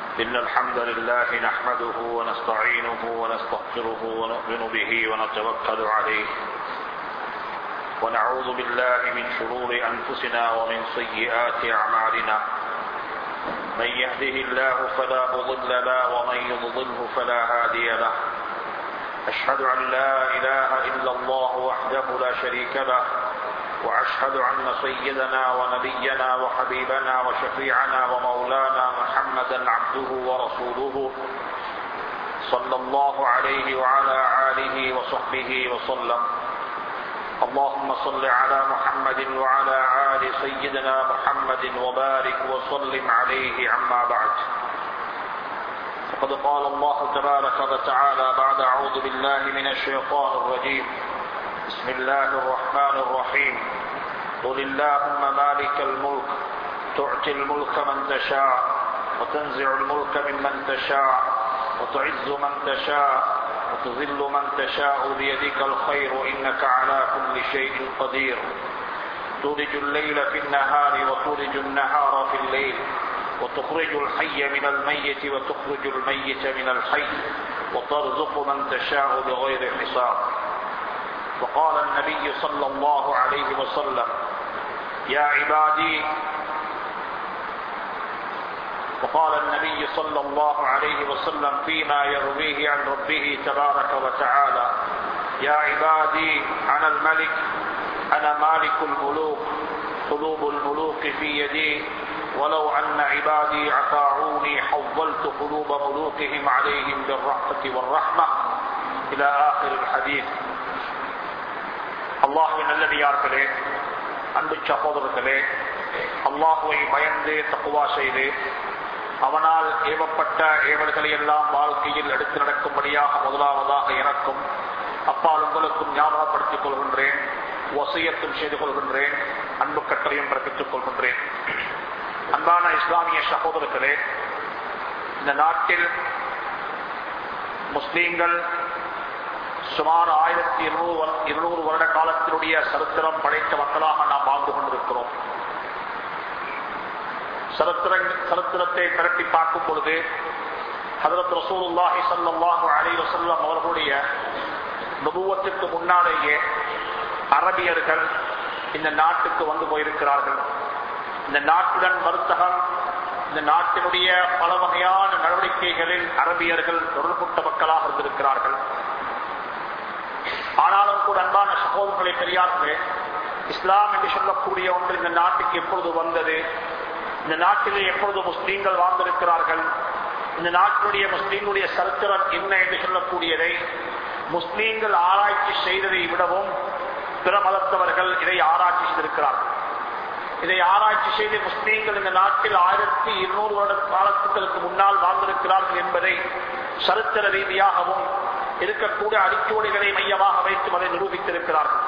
إن الحمد لله نحمده ونستعينه ونستغفره ونؤمن به ونتوكل عليه ونعوذ بالله من شرور أنفسنا ومن سيئات أعمالنا من يهده الله فلا مضل له ومن يضلله فلا هادي له أشهد أن لا إله إلا الله وحده لا شريك له وأشهد أن سيدنا ونبينا وحبيبنا وشفيعنا ومولانا محمدا عبده ورسوله صلى الله عليه وعلى آله وصحبه وسلم اللهم صل على محمد وعلى آل سيدنا محمد وبارك وسلم عليه عما بعد فقد قال الله تبارك وتعالى بعد أعوذ بالله من الشيطان الرجيم بسم الله الرحمن الرحيم قل اللهم مالك الملك تؤتي الملك من تشاء وتنزع الملك ممن تشاء وتعز من تشاء وتذل من تشاء بيدك الخير إنك على كل شيء قدير تولج الليل في النهار وتولج النهار في الليل وتخرج الحي من الميت وتخرج الميت من الحي وترزق من تشاء بغير حساب وقال النبي صلى الله عليه وسلم يا عبادي وقال النبي صلى الله عليه وسلم فيما يرويه عن ربه تبارك وتعالى يا عبادي أنا الملك أنا مالك الملوك قلوب الملوك في يدي ولو أن عبادي أطاعوني حولت قلوب ملوكهم عليهم بالرحمة والرحمة إلى آخر الحديث அல்லாஹுவின் நல்லடியார்களே அன்பு சகோதரர்களே அல்லாஹுவை பயந்து தக்குவா செய்து அவனால் ஏவப்பட்ட ஏவல்களை எல்லாம் வாழ்க்கையில் எடுத்து நடக்கும்படியாக முதலாவதாக எனக்கும் அப்பால் உங்களுக்கும் ஞாபகப்படுத்திக் கொள்கின்றேன் வசியத்தும் செய்து கொள்கின்றேன் அன்பு கட்டளையும் பிறப்பித்துக் கொள்கின்றேன் அன்பான இஸ்லாமிய சகோதரர்களே இந்த நாட்டில் முஸ்லீம்கள் சுமார் ஆயிரத்தி இருநூறு இருநூறு வருட காலத்தினுடைய சரித்திரம் படைத்த மக்களாக நாம் வாழ்ந்து கொண்டிருக்கிறோம் சரித்திரத்தை திரட்டி பார்க்கும் பொழுது ஹதரத் ரசூலுல்லாஹி சல்லாஹு அலி வசல்லம் அவர்களுடைய நுபுவத்திற்கு முன்னாலேயே அரபியர்கள் இந்த நாட்டுக்கு வந்து போயிருக்கிறார்கள் இந்த நாட்டுடன் வர்த்தகம் இந்த நாட்டினுடைய பல வகையான நடவடிக்கைகளில் அரபியர்கள் தொடர்புட்ட மக்களாக இருந்திருக்கிறார்கள் ஆனாலும் கூட அன்பான சகோதரர்களை பெரியார்களே இஸ்லாம் என்று சொல்லக்கூடிய ஒன்று இந்த நாட்டுக்கு எப்பொழுது வந்தது இந்த நாட்டிலே எப்பொழுது முஸ்லீம்கள் வாழ்ந்திருக்கிறார்கள் இந்த நாட்டினுடைய முஸ்லீம்களுடைய சரித்திரம் என்ன என்று சொல்லக்கூடியதை முஸ்லீம்கள் ஆராய்ச்சி செய்ததை விடவும் பிற மதத்தவர்கள் இதை ஆராய்ச்சி செய்திருக்கிறார்கள் இதை ஆராய்ச்சி செய்து முஸ்லீம்கள் இந்த நாட்டில் ஆயிரத்தி இருநூறு வருட காலத்துக்களுக்கு முன்னால் வாழ்ந்திருக்கிறார்கள் என்பதை சரித்திர ரீதியாகவும் இருக்கக்கூடிய அடிச்சுவடிகளை மையமாக வைத்து அதை நிரூபித்திருக்கிறார்கள்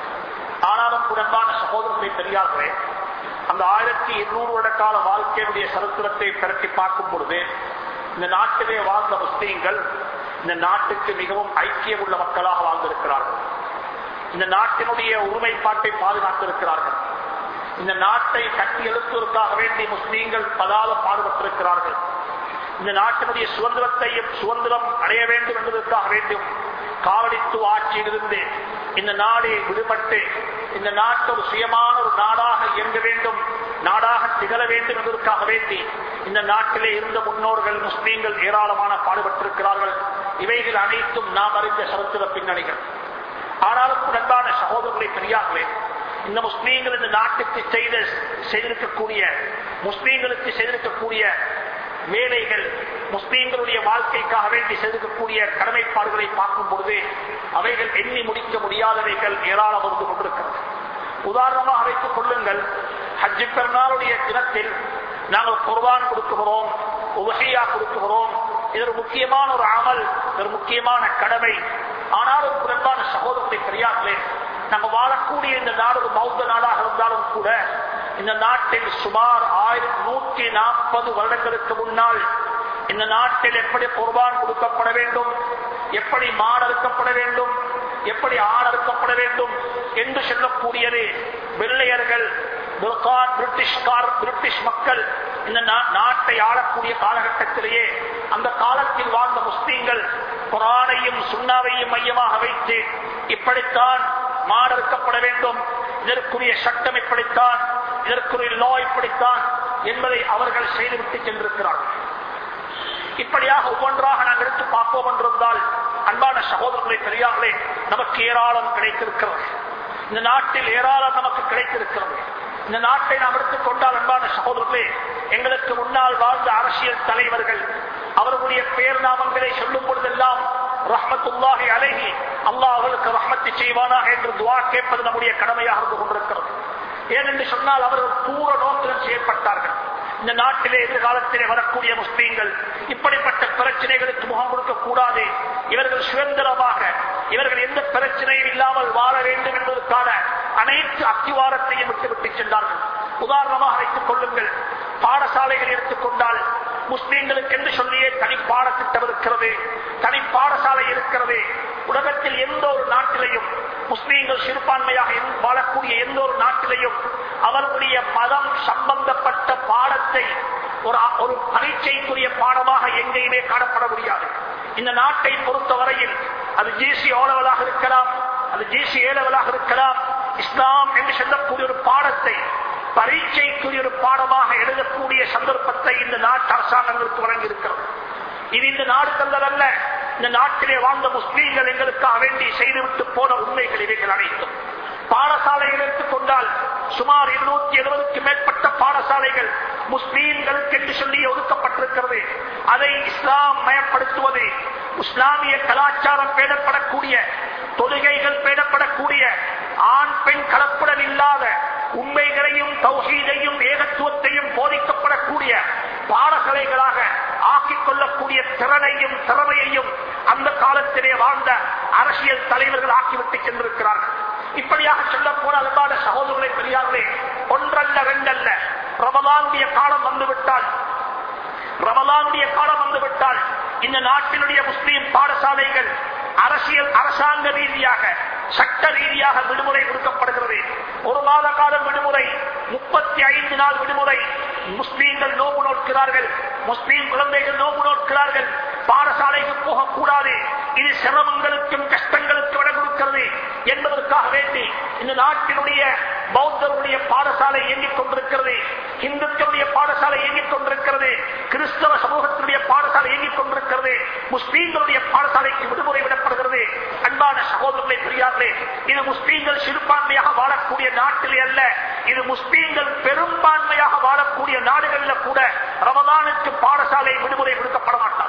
ஆனாலும் குடம்பான சகோதரத்தை தெரியாதே அந்த ஆயிரத்தி இருநூறு வருட கால வாழ்க்கையினுடைய சரித்திரத்தை திரட்டி பார்க்கும் பொழுது இந்த நாட்டிலே வாழ்ந்த முஸ்லீம்கள் இந்த நாட்டுக்கு மிகவும் ஐக்கியம் உள்ள மக்களாக வாழ்ந்திருக்கிறார்கள் இந்த நாட்டினுடைய ஒருமைப்பாட்டை பாதுகாத்திருக்கிறார்கள் இந்த நாட்டை கட்டி எழுத்துவதற்காக வேண்டி முஸ்லீம்கள் பதால பாடுபட்டிருக்கிறார்கள் இந்த நாட்டினுடைய சுதந்திரத்தையும் சுதந்திரம் அடைய வேண்டும் என்பதற்காக வேண்டும் காவலித்து ஆட்சியிலிருந்து இந்த நாடு விடுபட்டு இந்த நாட்டு ஒரு சுயமான ஒரு நாடாக இயங்க வேண்டும் நாடாக திகழ வேண்டும் என்பதற்காக வேண்டி இந்த நாட்டிலே இருந்த முன்னோர்கள் முஸ்லீம்கள் ஏராளமான பாடுபட்டிருக்கிறார்கள் இவைகள் அனைத்தும் நாம் அறிந்த சரித்திர பின்னணிகள் ஆனாலும் நண்பான சகோதரர்களை பெரியார்களே இந்த முஸ்லீம்கள் இந்த நாட்டுக்கு செய்த செய்திருக்கக்கூடிய முஸ்லீம்களுக்கு செய்திருக்கக்கூடிய வேலைகள் முஸ்லீம்களுடைய வாழ்க்கைக்காக வேண்டி செய்திருக்கக்கூடிய கடமைப்பாடுகளை பார்க்கும் பொழுது அவைகள் எண்ணி முடிக்க முடியாதவைகள் ஏராளம் வந்து கொண்டிருக்கிறது உதாரணமாக வைத்துக் கொள்ளுங்கள் ஹஜ்ஜி பெருநாளுடைய தினத்தில் நாங்கள் குர்பான் கொடுக்குகிறோம் உவகையா கொடுக்குகிறோம் இது ஒரு முக்கியமான ஒரு அமல் ஒரு முக்கியமான கடமை ஆனாலும் குறைவான சகோதரத்தை பெரியார்களே நாங்கள் வாழக்கூடிய இந்த நாடு ஒரு பௌத்த நாடாக இருந்தாலும் கூட இந்த நாட்டில் சுமார் ஆயிரத்தி நூற்றி நாற்பது வருடங்களுக்கு முன்னால் இந்த நாட்டில் எப்படி குர்பான் கொடுக்கப்பட வேண்டும் எப்படி மாடறுக்கப்பட வேண்டும் எப்படி ஆடறுக்கப்பட வேண்டும் என்று சொல்லக்கூடியது வெள்ளையர்கள் புர்கான் பிரிட்டிஷ்கார் பிரிட்டிஷ் மக்கள் இந்த நா- நாட்டை ஆளக்கூடிய காலகட்டத்திலேயே அந்த காலத்தில் வாழ்ந்த முஸ்லீம்கள் குரானையும் சுண்ணாவையும் மையமாக வைத்து இப்படித்தான் மாடறுக்கப்பட வேண்டும் இதற்குரிய சட்டம் இப்படித்தான் இதற்குரிய லா இப்படித்தான் என்பதை அவர்கள் செய்துவிட்டு சென்றிருக்கிறார்கள் இப்படியாக ஒவ்வொன்றாக நாங்கள் எடுத்து பார்ப்போம் என்றிருந்தால் அன்பான சகோதரர்களை பெரியார்களே நமக்கு ஏராளம் கிடைத்திருக்கிறது இந்த நாட்டில் ஏராளம் நமக்கு கிடைத்திருக்கிறது இந்த நாட்டை நாம் எடுத்துக்கொண்டால் அன்பான சகோதரர்களே எங்களுக்கு முன்னால் வாழ்ந்த அரசியல் தலைவர்கள் அவர்களுடைய பேர் நாமங்களை சொல்லும் பொழுதெல்லாம் ரஹ்மத்துல்லாஹி அலைஹி அல்லாஹ் அவர்களுக்கு ரஹ்மத்தை செய்வானாக என்று துவா கேட்பது நம்முடைய கடமையாக இருந்து கொண்டிருக்கிறது ஏனென்று சொன்னால் அவர்கள் பூர நோக்கிலும் செயற்பட்டார்கள் இந்த நாட்டிலே எதிர்காலத்திலே வரக்கூடிய முஸ்லீம்கள் இப்படிப்பட்ட பிரச்சனைகளுக்கு முகம் கொடுக்க கூடாது இவர்கள் சுதந்திரமாக இவர்கள் எந்த பிரச்சனையும் இல்லாமல் வாழ வேண்டும் என்பதற்கான அனைத்து அத்திவாரத்தையும் விட்டுவிட்டு சென்றார்கள் உதாரணமாக வைத்துக் கொள்ளுங்கள் பாடசாலைகள் எடுத்துக்கொண்டால் முஸ்லீம்களுக்கு என்று சொல்லியே தனி பாடத்திட்டம் இருக்கிறது தனி பாடசாலை இருக்கிறது உலகத்தில் எந்த ஒரு நாட்டிலையும் முஸ்லீம்கள் சிறுபான்மையாக இருந்து வாழக்கூடிய எந்த ஒரு நாட்டிலையும் அவர்களுடைய மதம் சம்பந்தப்பட்ட பாடத்தை ஒரு ஒரு பரீட்சைக்குரிய பாடமாக எங்கேயுமே காணப்பட முடியாது இந்த நாட்டை பொறுத்தவரையில் அது ஜிசி ஓலவலாக இருக்கலாம் அது ஜிசி ஏலவலாக இருக்கலாம் இஸ்லாம் என்று சொல்லக்கூடிய ஒரு பாடத்தை பரீட்சைக்குரிய ஒரு பாடமாக எழுதக்கூடிய சந்தர்ப்பத்தை இந்த நாட்டு அரசாங்கங்களுக்கு வழங்கி இருக்கிறது இது இந்த நாடு தந்ததல்ல இந்த நாட்டிலே வாழ்ந்த முஸ்லீம்கள் எங்களுக்காக வேண்டி செய்துவிட்டு போன உண்மைகள் இவைகள் அனைத்தும் பாடசாலைகள் எடுத்துக்கொண்டால் சுமார் இருநூத்தி எழுபதுக்கு மேற்பட்ட பாடசாலைகள் முஸ்லீம்களுக்கு என்று சொல்லி ஒதுக்கப்பட்டிருக்கிறது அதை இஸ்லாம் மயப்படுத்துவது இஸ்லாமிய கலாச்சாரம் பேணப்படக்கூடிய தொழுகைகள் பேணப்படக்கூடிய ஆண் பெண் கலப்புடன் இல்லாத உண்மைகளையும் தௌஹீதையும் ஏகத்துவத்தையும் போதிக்கப்படக்கூடிய பாடசாலைகளாக ஆக்கிக் கொள்ளக்கூடிய திறனையும் திறமையையும் அந்த காலத்திலே வாழ்ந்த அரசியல் தலைவர்கள் ஆக்கிவிட்டு சென்றிருக்கிறார்கள் இப்படியாக சொல்ல போன அன்பான சகோதரர்களை பெரியார்களே ஒன்றல்ல ரெண்டல்ல ரமலானுடைய காலம் வந்துவிட்டால் ரமலானுடைய காலம் வந்துவிட்டால் இந்த நாட்டினுடைய முஸ்லீம் பாடசாலைகள் அரசியல் அரசாங்க ரீதியாக சட்ட ரீதியாக விடுமுறை கொடுக்கப்படுகிறது ஒரு மாத காலம் விடுமுறை முப்பத்தி ஐந்து நாள் விடுமுறை முஸ்லீம்கள் நோம்பு நோக்கிறார்கள் முஸ்லீம் குழந்தைகள் நோம்பு நோக்கிறார்கள் பாடசாலைக்கு போகக்கூடாது இது சிரமங்களுக்கும் கஷ்டங்களுக்கும் இடம் கொடுக்கிறது என்பதற்காக வேண்டி இந்த நாட்டினுடைய பௌத்தருடைய பாடசாலை இயங்கிக் கொண்டிருக்கிறது இந்துக்களுடைய பாடசாலை இயங்கிக் கொண்டிருக்கிறது கிறிஸ்தவ சமூகத்தினுடைய பாடசாலை இயங்கிக் கொண்டிருக்கிறது முஸ்லீம்களுடைய பாடசாலைக்கு விடுமுறை விடப்படுகிறது அன்பான சகோதரர்களை பெரியார்களே இது முஸ்லீம்கள் சிறுபான்மையாக வாழக்கூடிய நாட்டிலே அல்ல இது முஸ்லீம்கள் பெரும்பான்மையாக வாழக்கூடிய நாடுகளில் கூட ரமதானுக்கு பாடசாலை விடுமுறை விடுக்கப்பட மாட்டார்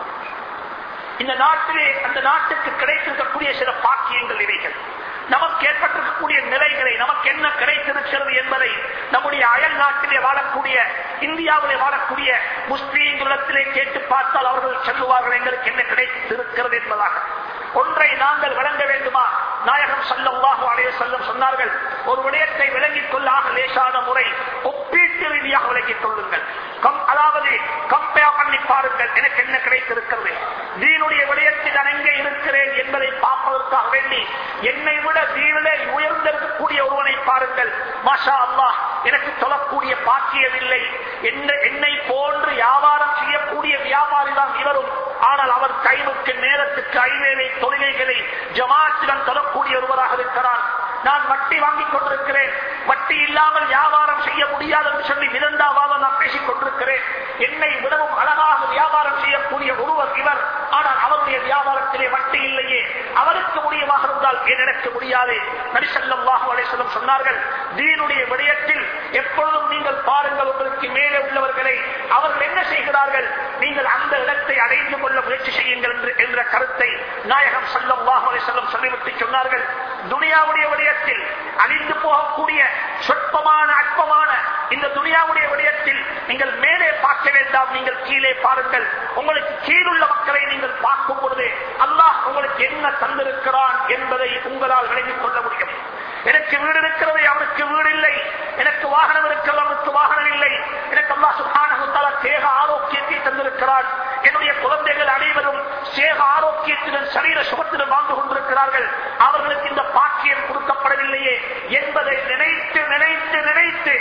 இந்த நாட்டிலே அந்த நாட்டுக்கு கிடைத்திருக்கக்கூடிய சில பாக்கியங்கள் இவைகள் நமக்கு ஏற்பட்டிருக்கக்கூடிய நிலைகளை நமக்கு என்ன கிடைத்திருக்கிறது என்பதை நம்முடைய அயல் நாட்டிலே வாழக்கூடிய இந்தியாவிலே வாழக்கூடிய முஸ்லீம்களிடத்திலே கேட்டு பார்த்தால் அவர்கள் சொல்லுவார்கள் எங்களுக்கு என்ன கிடைத்திருக்கிறது என்பதாக ஒன்றை நாங்கள் விளங்க வேண்டுமா நாயகம் சல்லல்லாஹு அலைஹி வஸல்லம் சொன்னார்கள் ஒரு விடயத்தை விளங்கிக் கொள்ளாக லேசான முறை ஒப்பீட்டு ரீதியாக விளங்கிக் கொள்ளுங்கள் கம் அதாவது கம்பேர் பண்ணி பாருங்கள் எனக்கு என்ன கிடைத்திருக்கிறது தீனுடைய விடயத்தில் நான் எங்கே இருக்கிறேன் என்பதை பார்ப்பதற்காக வேண்டி என்னை விட தீனிலே உயர்ந்திருக்கக்கூடிய ஒருவனை பாருங்கள் மாஷா அல்லாஹ் எனக்கு சொல்லக்கூடிய பாக்கியமில்லை என்ன- என்னை போன்று வியாபாரம் செய்யக்கூடிய வியாபாரி தான் இவரும் ஆனால் அவர் கைவுக்கு நேரத்துக்கு ஐவேளை தொழுகைகளை ஜமாத்திடம் சொல்லக்கூடிய ஒருவராக இருக்கிறார் நான் வட்டி வாங்கிக் கொண்டிருக்கிறேன் வட்டி இல்லாமல் வியாபாரம் செய்ய முடியாது என்று சொல்லி விதண்டாவாக நான் பேசிக் கொண்டிருக்கிறேன் என்னை விடவும் அழகாக வியாபாரம் செய்யக்கூடிய ஒருவர் இவர் ஆனால் அவருடைய வியாபாரத்திலே வட்டி இல்லையே அவருக்கு முடியமாக இருந்தால் ஏன் எனக்கு முடியாது நரிசல்லாஹு அலேசலம் சொன்னார்கள் தீனுடைய விடயத்தில் எப்பொழுதும் நீங்கள் பாருங்கள் உங்களுக்கு மேலே உள்ளவர்களை அவர்கள் என்ன செய்கிறார்கள் நீங்கள் அந்த இடத்தை அடைந்து கொள்ள முயற்சி செய்யுங்கள் என்று என்ற கருத்தை நாயகம் சல்லல்லாஹு அலைஹிவஸல்லம் சொல்லிவிட்டு சொன்னார்கள் துனியாவுடைய விடயத்தில் அழிந்து போகக்கூடிய சொற்பமான அற்பமான இந்த துனியாவுடைய விடயத்தில் நீங்கள் மேலே பார்க்க வேண்டாம் நீங்கள் கீழே பாருங்கள் உங்களுக்கு கீழுள்ள மக்களை நீங்கள் பார்க்கும் பொழுது அல்லாஹ் உங்களுக்கு என்ன தந்திருக்கிறான் என்பதை உங்களால் விளங்கிக் கொள்ள முடியும் எனக்கு வீடு இருக்கிறது அவனுக்கு வீடு இல்லை எனக்கு வாகனம் இருக்கிறது அவனுக்கு வாகனம் இல்லை எனக்கு அல்லா சுகானகுத்தால தேக ஆரோக்கியத்தை தந்திருக்கிறான் என்னுடைய குழந்தைகள் அனைவரும் சேக ஆரோக்கியத்துடன் சரீர சுகத்துடன் வாழ்ந்து கொண்டிருக்கிறார்கள் அவர்களுக்கு இந்த பாக்கியம் கொடுக்கப்படவில்லையே என்பதை நினைத்து நினைத்து நினைத்து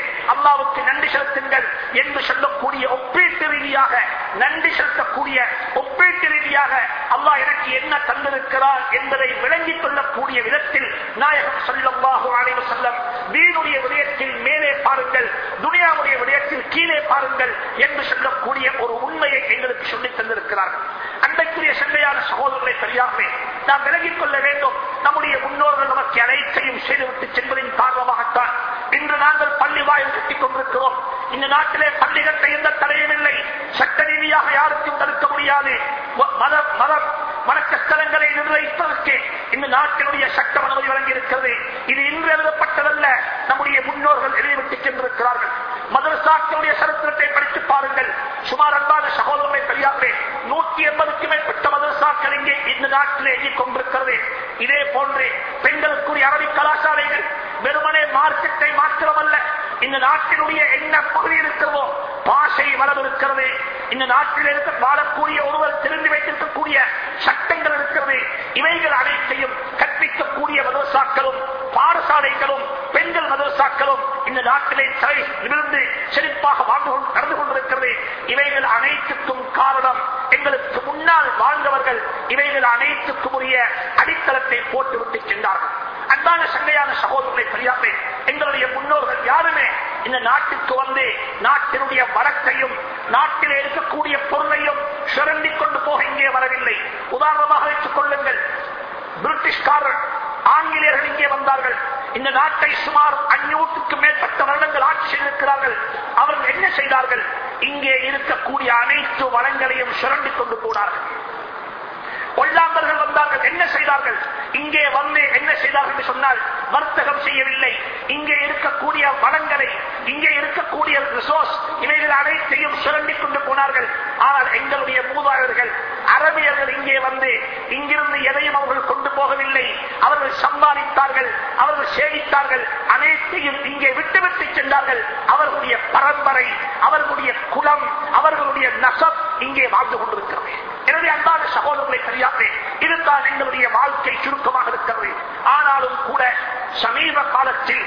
அல்லாவுக்கு நன்றி செலுத்துங்கள் என்று சொல்லக்கூடிய ஒப்பீட்டு ரீதியாக நன்றி செலுத்தக்கூடிய ஒப்பீட்டு ரீதியாக அல்லாஹ் எனக்கு என்ன தந்திருக்கிறார் என்பதை விளங்கிக் கொள்ளக்கூடிய விதத்தில் நாயகம் சொல்லல்லாஹு அலைவு செல்லம் வீணுடைய விடயத்தில் மேலே பாருங்கள் துனியாவுடைய விடயத்தில் கீழே பாருங்கள் என்று சொல்லக்கூடிய ஒரு உண்மையை எங்களுக்கு சொல்லித் தந்திருக்கிறார்கள் அன்றைக்குரிய சண்டையான சகோதரர்களை தெரியாமே நாம் விலகிக் கொள்ள வேண்டும் நம்முடைய முன்னோர்கள் நமக்கு அனைத்தையும் செய்துவிட்டு சென்பதின் காரணமாகத்தான் இன்று நாங்கள் பள்ளி வாயில் கட்டிக் கொண்டிருக்கிறோம் இந்த நாட்டிலே பள்ளி கட்ட எந்த தடையும் இல்லை சட்ட ரீதியாக யாருக்கும் தடுக்க முடியாது மத மதம் வணக்க ஸ்தலங்களை நிர்ணயிப்பதற்கு இந்த நாட்டினுடைய சட்டம் அனுமதி வழங்கி இருக்கிறது இது இன்று எழுதப்பட்டதல்ல நம்முடைய முன்னோர்கள் எழுதிவிட்டு சென்றிருக்கிறார்கள் மதரசாக்களுடைய சரித்திரத்தை படித்து பாருங்கள் சுமார் அன்பான சகோதரர்களை பெரியார்களே நூற்றி எண்பதுக்கு மேற்பட்ட மதரசாக்கள் இங்கே இந்த நாட்டிலே இயங்கிக் கொண்டிருக்கிறது இதே போன்று பெண்களுக்குரிய அரபி கலாச்சாரங்கள் வெறுமனே மார்க்கெட்டை மாத்திரமல்ல இந்த நாட்டினுடைய என்ன பகுதி இருக்கிறதோ பாஷை வளம் இருக்கிறது இந்த நாட்டில் இருக்க வாழக்கூடிய ஒருவர் தெரிந்து வைத்திருக்கக்கூடிய சட்டங்கள் இருக்கிறது இவைகள் அனைத்தையும் கற்பிக்கக்கூடிய மதரசாக்களும் பாடசாலைகளும் பெண்கள் மதரசாக்களும் இந்த நாட்டிலே தலை விழுந்து செழிப்பாக வாழ்ந்து கொண்டு- நடந்து கொண்டிருக்கிறது இவைகள் அனைத்துக்கும் காரணம் எங்களுக்கு முன்னால் வாழ்ந்தவர்கள் இவைகள் அனைத்துக்கும் உரிய அடித்தளத்தை போட்டுவிட்டு சென்றார்கள் அன்பான சண்டையான சகோதரர்களை தெரியாமே எங்களுடைய முன்னோர்கள் யாருமே இந்த நாட்டுக்கு வந்து நாட்டினுடைய வழக்கையும் நாட்டிலே இருக்கக்கூடிய பொருளையும் சுரண்டிக் கொண்டு போக இங்கே வரவில்லை உதாரணமாக வைத்துக் கொள்ளுங்கள் பிரிட்டிஷ்காரர் ஆங்கிலேயர்கள் இங்கே வந்தார்கள் இந்த நாட்டை சுமார் அஞ்சூற்றுக்கு மேற்பட்ட வருடங்கள் ஆட்சி செய்திருக்கிறார்கள் அவர்கள் என்ன செய்தார்கள் இங்கே இருக்கக்கூடிய அனைத்து வளங்களையும் சுரண்டிக் கொண்டு போனார்கள் கொல்லாந்தர்கள் வந்தார்கள் என்ன செய்தார்கள் இங்கே வந்து என்ன செய்தார்கள் என்று சொன்னால் வர்த்தகம் செய்யவில்லை இங்கே இருக்கக்கூடிய வளங்களை இங்கே இருக்கக்கூடிய ரிசோர்ஸ் இவைகள் அனைத்தையும் சுரண்டிக் கொண்டு போனார்கள் ஆனால் எங்களுடைய மூதாதையர்கள் அரபியர்கள் இங்கே வந்து இங்கிருந்து எதையும் அவர்கள் கொண்டு போகவில்லை அவர்கள் சம்பாதித்தார்கள் அவர்கள் சேமித்தார்கள் அனைத்தையும் இங்கே விட்டுவிட்டு சென்றார்கள் அவர்களுடைய பரம்பரை அவர்களுடைய குலம் அவர்களுடைய நசம் இங்கே வாழ்ந்து கொண்டிருக்கிறது எனவே அன்பான சகோதரர்களை தெரியாது இதுதான் எங்களுடைய வாழ்க்கை சுருக்கமாக இருக்கிறது ஆனாலும் கூட சமீப காலத்தில்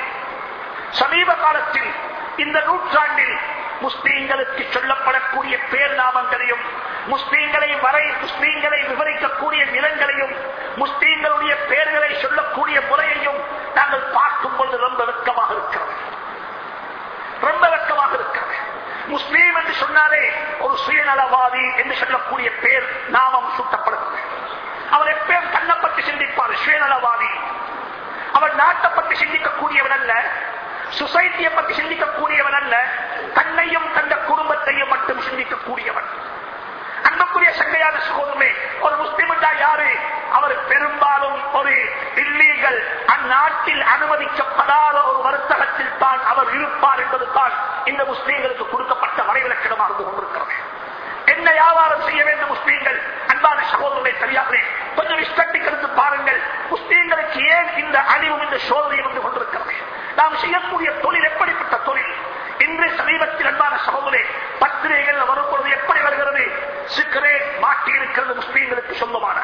சமீப காலத்தில் இந்த நூற்றாண்டில் முஸ்லீம்களுக்கு சொல்லப்படக்கூடிய பேர் நாமங்களையும் முஸ்லீம்களை வரை முஸ்லீம்களை விவரிக்கக்கூடிய நிலங்களையும் முஸ்லீம்களுடைய பெயர்களை சொல்லக்கூடிய முறையையும் நாங்கள் பார்க்கும் பொழுது ரொம்ப வெட்கமாக இருக்கிறது ரொம்ப வெட்கமாக இருக்கிறது முஸ்லீம் என்று சொன்னாலே ஒரு சுயநலவாதி என்று சொல்லக்கூடிய பேர் நாமம் சூட்டப்படுகிறது அவர் எப்பயும் தன்னை பற்றி சிந்திப்பார் சுயநலவாதி அவர் நாட்டை பற்றி சிந்திக்கக்கூடியவன் அல்ல சொசைட்டியை பற்றி சிந்திக்கக்கூடியவன் அல்ல தன்னையும் தந்த குடும்பத்தையும் மட்டும் சிந்திக்கக்கூடியவன் அன்புக்குரிய சங்கையான சகோதரமே ஒரு முஸ்லிம் என்றா யாரு அவர் பெரும்பாலும் ஒரு இல்லீகல் அந்நாட்டில் அனுமதிக்கப்படாத ஒரு வர்த்தகத்தில் தான் அவர் இருப்பார் என்பது தான் இந்த முஸ்லீம்களுக்கு கொடுக்கப்பட்ட வரைவிலக்கிடமாக இருந்து கொண்டிருக்கிறது என்ன வியாபாரம் செய்ய வேண்டும் முஸ்லீம்கள் அன்பான சகோதரர்களை சரியாகவே கொஞ்சம் இஷ்டத்துக்கு எடுத்து பாருங்கள் முஸ்லீம்களுக்கு ஏன் இந்த அழிவும் இந்த சோதனையும் வந்து கொண்டிருக்கிறது நாம் செய்யக்கூடிய தொழில் எப்படிப்பட்ட தொழில் இன்று சமீபத்தில் அன்பான சகோதரே பத்திரிகைகள் வரும்பொழுது எப்படி வருகிறது சிக்கரேட் மாட்டி இருக்கிறது முஸ்லீம்களுக்கு சொந்தமான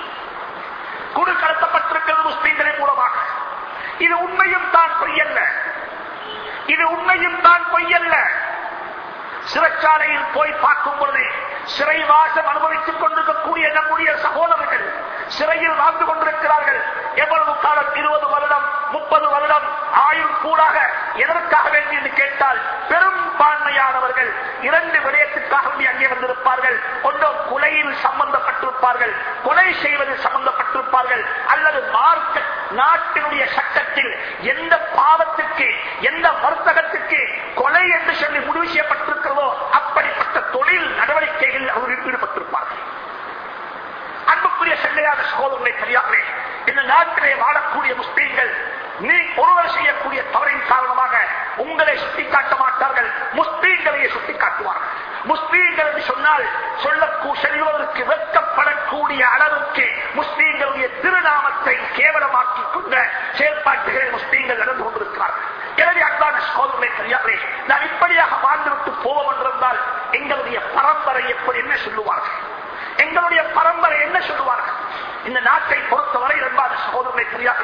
குடு கடத்தப்பட்டிருக்கிறது முஸ்லீம்களின் மூலமாக இது உண்மையும் தான் பொய்யல்ல இது உண்மையும் தான் பொய்யல்ல சிறைச்சாலையில் போய் பார்க்கும் பொழுது சிறைவாசம் அனுபவித்துக் கொண்டிருக்கக்கூடிய நம்முடைய சகோதரர்கள் சிறையில் வாழ்ந்து கொண்டிருக்கிறார்கள் எவ்வளவு காலம் இருபது வருடம் முப்பது வருடம் ஆயுள் கூடாக எதற்காக வேண்டி என்று கேட்டால் பெரும்பான்மையானவர்கள் இரண்டு விடயத்துக்காக வேண்டி அங்கே வந்திருப்பார்கள் ஒன்றோ கொலையில் சம்பந்தப்பட்டிருப்பார்கள் கொலை செய்வதில் சம்பந்தப்பட்டிருப்பார்கள் அல்லது மார்க்க நாட்டினுடைய சட்டத்தில் எந்த பாவத்துக்கு எந்த வர்த்தகத்துக்கு கொலை என்று சொல்லி முடிவு செய்யப்பட்டிருக்கிறதோ அப்படிப்பட்ட தொழில் நடவடிக்கைகளில் அவர்கள் ஈடுபட்டிருப்பார்கள் அன்புக்குரிய செல்லையான சகோதரர்களை தெரியாமலே இந்த நாட்டிலே வாழக்கூடிய முஸ்லீம்கள் நீ ஒருவர் செய்யக்கூடிய தவறின் காரணமாக உங்களை சுட்டிக்காட்ட மாட்டார்கள் முஸ்லீம்களையே சுட்டிக்காட்டுவார்கள் முஸ்லீம்கள் என்று சொன்னால் சொல்லக்கூ செல்வதற்கு வெட்கப்படக்கூடிய அளவுக்கு முஸ்லீம்களுடைய திருநாமத்தை கேவலமாக்கிக் கொண்ட செயல்பாட்டுகளை முஸ்லீம்கள் நடந்து கொண்டிருக்கிறார்கள் எனவே அன்பான சோதனை தெரியாதே நாம் இப்படியாக வாழ்ந்துவிட்டு போவோம் என்றிருந்தால் எங்களுடைய பரம்பரை எப்படி என்ன சொல்லுவார்கள் எங்களுடைய பரம்பரை என்ன சொல்லுவார்கள் இந்த நாட்டை பொறுத்தவரை அன்பான சகோதரனை தெரியாதே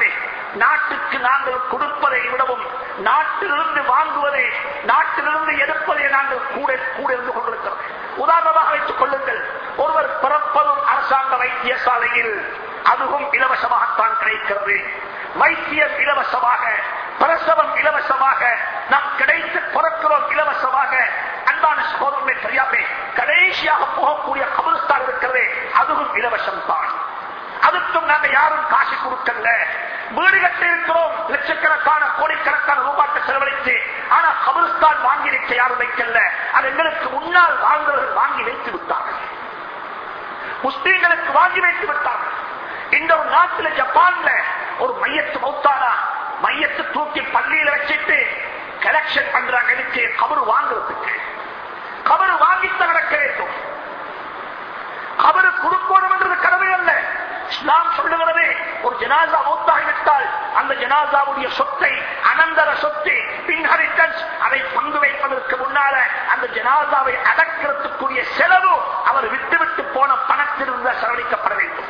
நாட்டுக்கு நாங்கள் கொடுப்பதை விடவும் நாட்டிலிருந்து வாங்குவதை நாட்டிலிருந்து எடுப்பதை நாங்கள் கூட கூட இருந்து கொண்டிருக்கிறோம் உதாரணமாக வைத்துக் கொள்ளுங்கள் ஒருவர் பிறப்பதும் அரசாங்க வைத்தியசாலையில் அதுவும் இலவசமாகத்தான் கிடைக்கிறது வைத்தியம் இலவசமாக பிரசவம் இலவசமாக நாம் கிடைத்து பிறக்கிறோம் இலவசமாக அன்பான சகோதரமே தெரியாமே கடைசியாக போகக்கூடிய கபருஸ்தான் இருக்கிறதே அதுவும் இலவசம் தான் அதுக்கும் நாங்க யாரும் காசு கொடுக்கல வீடு கட்டி இருக்கிறோம் லட்சக்கணக்கான கோடிக்கணக்கான ரூபாய்க்கு செலவழித்து ஆனா கபருஸ்தான் வாங்கி வைக்க யாரும் வைக்கல அது எங்களுக்கு முன்னால் வாழ்ந்தவர்கள் வாங்கி வைத்து விட்டார்கள் முஸ்லீம்களுக்கு வாங்கி வைத்து விட்டார்கள் இந்த ஒரு நாட்டுல ஜப்பான்ல ஒரு மையத்து மௌத்தானா மையத்தை தூக்கி பள்ளியில வச்சுட்டு கலெக்ஷன் பண்றாங்க எதுக்கு கபரு வாங்குறதுக்கு கபரு வாங்கித்தான் நடக்க வேண்டும் கபரு கொடுக்கணும் என்றது கடமை அல்ல இஸ்லாம் சொல்லுகிறது ஒரு ஜனாசா மௌத்தாகிவிட்டால் அந்த ஜனாசாவுடைய சொத்தை அனந்தர சொத்து இன்ஹெரிட்டன்ஸ் அதை பங்கு வைப்பதற்கு முன்னால அந்த ஜனாசாவை அடக்கிறதுக்குரிய செலவு அவர் விட்டுவிட்டு போன பணத்திலிருந்து செலவழிக்கப்பட வேண்டும்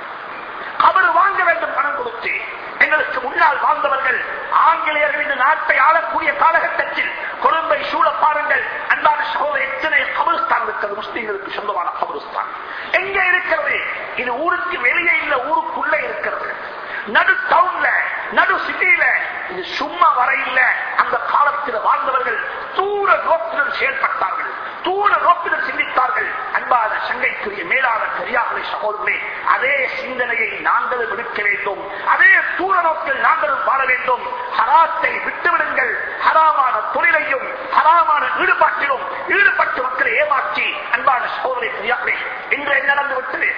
கபரு வாங்க வேண்டும் பணம் கொடுத்து எங்களுக்கு முன்னால் வாழ்ந்தவர்கள் ஆங்கிலேயர்கள் இந்த நாட்டை ஆளக்கூடிய காலகட்டத்தில் கொழும்பை சூழ பாருங்கள் அன்பான சகோதர எத்தனை கபருஸ்தான் இருக்கிறது முஸ்லீம்களுக்கு சொந்தமான கபருஸ்தான் எங்க இருக்கிறது இது ஊருக்கு வெளியே இல்ல ஊருக்குள்ளே இருக்கிறது நடு டவுன்ல நடு சிட்டியில இது சும்மா வர இல்ல அந்த காலத்தில் வாழ்ந்தவர்கள் தூர நோக்குடன் செயல்பட்டார்கள் தூர நோக்குடன் சிந்தித்தார்கள் அன்பான சங்கைக்குரிய மேலான பெரியார்களே சகோதரர்களே அதே சிந்தனையை நாங்களும் எடுக்க வேண்டும் அதே தூர நோக்கில் நாங்களும் வாழ வேண்டும் ஹராத்தை விட்டுவிடுங்கள் ஹராமான தொழிலையும் ஹராமான ஈடுபாட்டிலும் ஈடுபட்டு மக்களை ஏமாற்றி அன்பான சகோதரை பெரியார்களே இன்று என்ன நடந்து விட்டது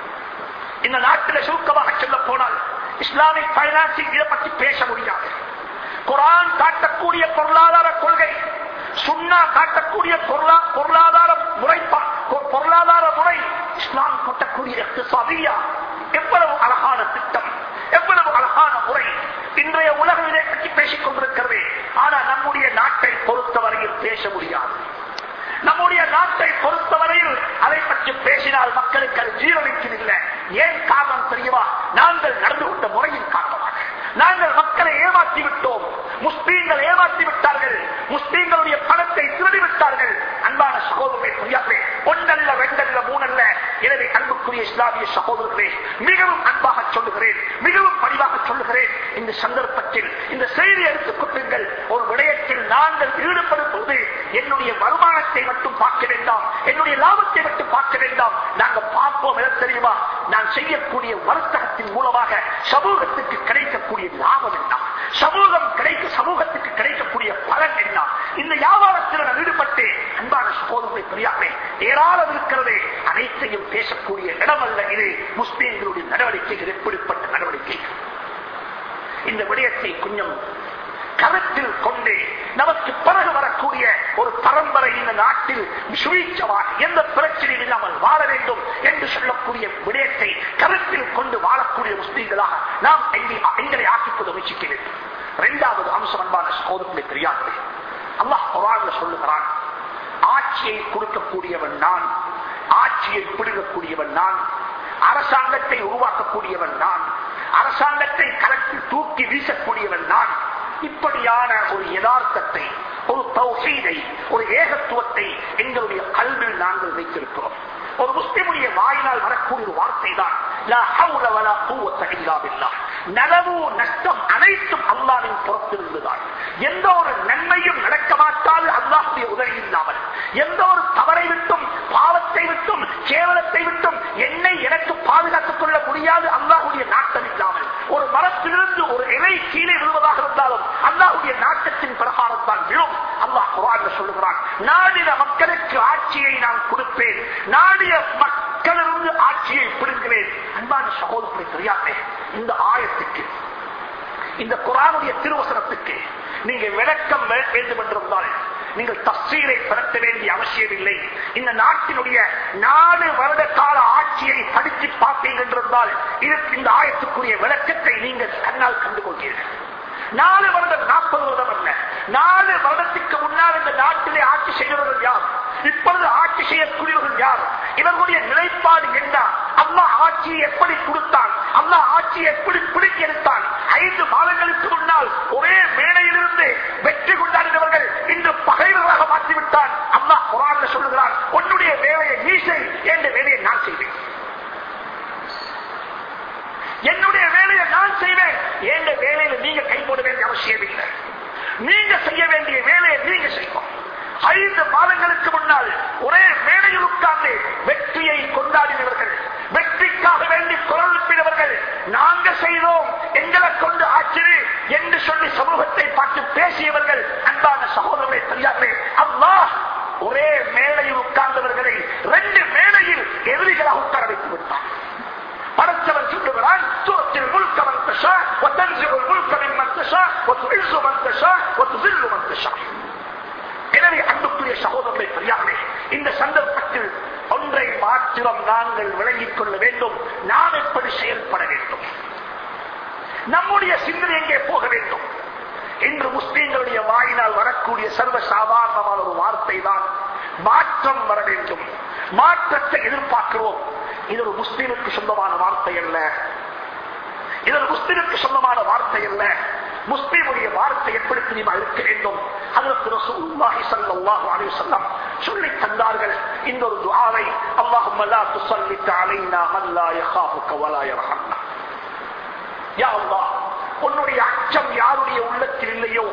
இந்த நாட்டில் சுருக்கமாக சொல்ல போனால் இஸ்லாமிக் பைனான்சிங் இதை பற்றி பேச முடியாது குரான் காட்டக்கூடிய பொருளாதார கொள்கை சுண்ணா காட்டக்கூடிய பொருளா- பொருளாதார முறைப்பா பொ- பொருளாதார முறை இஸ்லாம் காட்டக்கூடிய இக்திசாதியா. எவ்வளவு அழகான திட்டம் எவ்வளவு அழகான முறை இன்றைய உலகம் இதை பற்றி பேசிக் கொண்டிருக்கிறது ஆனா நம்முடைய நாட்டை பொறுத்தவரையில் பேச முடியாது நம்முடைய நாட்டை பொறுத்தவரையில் அதை பற்றி பேசினால் மக்களுக்கு அது ஜீரணிக்கவில்லை ஏன் காரணம் தெரியுமா நாங்கள் நடந்து கொண்ட முறையின் காரணமாக நாங்கள் மக்களை ஏமாற்றி விட்டோம் முஸ்லீம்கள் ஏமாற்றி விட்டார்கள் முஸ்லீம்களுடைய பணத்தை திருடி விட்டார்கள் அன்பான சகோதரர்களே புரியாதே ஒன்றல்ல ரெண்டல்ல மூணல்ல எனவே அன்புக்குரிய இஸ்லாமிய சகோதரர்களே மிகவும் அன்பாக சொல்லுகிறேன் மிகவும் பணிவாக சொல்லுகிறேன் இந்த சந்தர்ப்பத்தில் இந்த செய்தி எடுத்துக் கொள்ளுங்கள் ஒரு விடயத்தில் நாங்கள் ஈடுபடும் போது என்னுடைய வருமானத்தை மட்டும் பார்க்க வேண்டாம் என்னுடைய லாபத்தை மட்டும் பார்க்க வேண்டாம் நாங்கள் பார்ப்போம் என தெரியுமா நான் செய்யக்கூடிய வர்த்தகத்தின் மூலமாக சமூகத்துக்கு கிடைக்கக்கூடிய லாபம் என்ன சமூகம் கிடைக்க சமூகத்துக்கு கிடைக்கக்கூடிய பலன் என்ன இந்த வியாபாரத்தில் நான் ஈடுபட்டு அன்பான சகோதரத்தை புரியாமே ஏராளம் இருக்கிறது அனைத்தையும் பேசக்கூடிய இடமல்ல இது முஸ்லீம்களுடைய நடவடிக்கைகள் எப்படிப்பட்ட நடவடிக்கைகள் இந்த விடயத்தை கொஞ்சம் கருத்தில் கொண்டு நமக்கு பிறகு வரக்கூடிய ஒரு பரம்பரை இந்த நாட்டில் சுழீச்சமாக எந்த பிரச்சனையும் இல்லாமல் வாழ வேண்டும் என்று சொல்லக்கூடிய விடயத்தை கருத்தில் கொண்டு வாழக்கூடிய முஸ்லீம்களாக நாம் எங்களை- எங்களை ஆக்கிக்கொண்டு முயற்சிக்க வேண்டும் இரண்டாவது அம்சம் அன்பான சகோதரத்தை தெரியாது அல்லாஹ் குரான்ல சொல்லுகிறான் ஆட்சியை கொடுக்கக்கூடியவன் நான் ஆட்சியை பிடுங்கக்கூடியவன் நான் அரசாங்கத்தை உருவாக்கக்கூடியவன் நான் அரசாங்கத்தை கலத்தில் தூக்கி வீசக்கூடியவன் நான் இப்படியான ஒரு யதார்த்தத்தை ஒரு தௌஹீதை ஒரு ஏகத்துவத்தை எங்களுடைய கல்வியில் நாங்கள் வைத்திருக்கிறோம் ஒரு முஸ்லிமுடைய வாயினால் வரக்கூடிய ஒரு வார்த்தை தான் நலவு நஷ்டம் அனைத்தும் அல்லாவின் புறத்திலிருந்துதான் எந்த ஒரு நன்மையும் நடக்க மாட்டாது அல்லாஹுடைய உதவி இல்லாமல் எந்த ஒரு தவறை விட்டும் பாவத்தை விட்டும் கேவலத்தை விட்டும் என்னை எனக்கு பாதுகாத்துக் கொள்ள முடியாது அல்லாஹுடைய நாட்டம் இல்லாமல் ஒரு மரத்திலிருந்து ஒரு இலை கீழே விழுவதாக இருந்தாலும் அல்லாஹுடைய நாட்டத்தின் பிரகாரம் தான் விழும் அல்லாஹ் குரான் சொல்லுகிறான் நாடின மக்களுக்கு ஆட்சியை நான் கொடுப்பேன் நாடிய மக்களிலிருந்து ஆட்சியை பிடுங்குவேன் அன்பான சகோதரத்தை தெரியாதே இந்த ஆயத்துக்கு இந்த குரானுடைய திருவசனத்துக்கு நீங்க விளக்கம் வே- வேண்டும் என்றிருந்தால் நீங்கள் தஸ்வீரை திரட்ட வேண்டிய அவசியம் இல்லை இந்த நாட்டினுடைய நாலு வருட கால ஆட்சியை படித்து பார்ப்பீங்க என்றிருந்தால் இதற்கு இந்த ஆயத்துக்குரிய விளக்கத்தை நீங்கள் கண்ணால் கண்டுகொள்வீர்கள் நாலு வருடம் நாற்பது வருடம் அல்ல நாலு வருடத்துக்கு முன்னால் இந்த நாட்டிலே ஆட்சி செய்தவர்கள் யார் இப்பொழுது ஆட்சி செய்யக்கூடியவர்கள் யார் இவர்களுடைய நிலைப்பாடு என்ன அம்மா ஆட்சியை எப்படி கொடுத்தான் அம்மா ஆட்சியை எப்படி பிடிக்க எடுத்தான் ஐந்து மாதங்களுக்கு முன்னால் ஒரே மேடையிலிருந்து வெற்றி கொண்டாடினவர்கள் இன்று பகைவர்களாக மாற்றிவிட்டான் அல்லாஹ் குரான்ல சொல்லுகிறான் உன்னுடைய வேலையை நீ செய் என்ற வேலையை நான் செய்வேன் என்னுடைய வேலையை நான் செய்வேன் என்ற வேலையில நீங்க கை போட வேண்டிய அவசியம் இல்லை நீங்க செய்ய வேண்டிய வேலையை நீங்க செய்வோம் ஐந்து மாதங்களுக்கு முன்னால் ஒரே மேடையில் உட்கார்ந்து வெற்றியை கொண்டாடினவர்கள் வெற்றிக்காக வேண்டி குரல் எழுப்பினவர்கள் நாங்க செய்தோம் எங்களை கொண்டு ஆச்சரி என்று சொல்லி சமூகத்தை பார்த்து பேசியவர்கள் அன்பான சகோதரர்களை தெரியாதே அல்லாஹ் ஒரே மேடையில் உட்கார்ந்தவர்களை ரெண்டு மேடையில் எதிரிகளாக உட்கார வைத்து விட்டார் படைத்தவன் சொல்லுகிறான் சூரத்தில் முழுக்கவன் தஷா ஒத்தன்சிகள் முழுக்கவின் மந்தஷா ஒத்து மந்தஷா ஒத்து வில்லு மந்தஷா எனவே அன்புக்குரிய சகோதரர்களை பெரியார்களே இந்த சந்தர்ப்பத்தில் ஒன்றை மாத்திரம் நாங்கள் விளங்கிக் கொள்ள வேண்டும் நாம் எப்படி செயல்பட வேண்டும் நம்முடைய சிந்தனை எங்கே போக வேண்டும் இன்று முஸ்லீம்களுடைய வாயினால் வரக்கூடிய சர்வ சாதாரணமான ஒரு வார்த்தை தான் மாற்றம் வர வேண்டும் மாற்றத்தை எதிர்பார்க்கிறோம் இது ஒரு முஸ்லீமுக்கு சொந்தமான வார்த்தை அல்ல இது ஒரு முஸ்லீமுக்கு சொந்தமான வார்த்தை அல்ல முஸ்லீமுடைய வார்த்தை எப்படி தெரியுமா இருக்க வேண்டும் அதற்கு ரசூலுல்லாஹி ஸல்லல்லாஹு அலைஹி வஸல்லம் சொல்லி தந்தார்கள் இந்த ஒரு துஆவை அல்லாஹும்ம லா துஸல்லித் அலைனா மன் லா யகாஃபுக வலா யர்ஹம்னா யா அல்லாஹ் உன்னுடைய அச்சம் யாருடைய உள்ளத்தில் இல்லையோ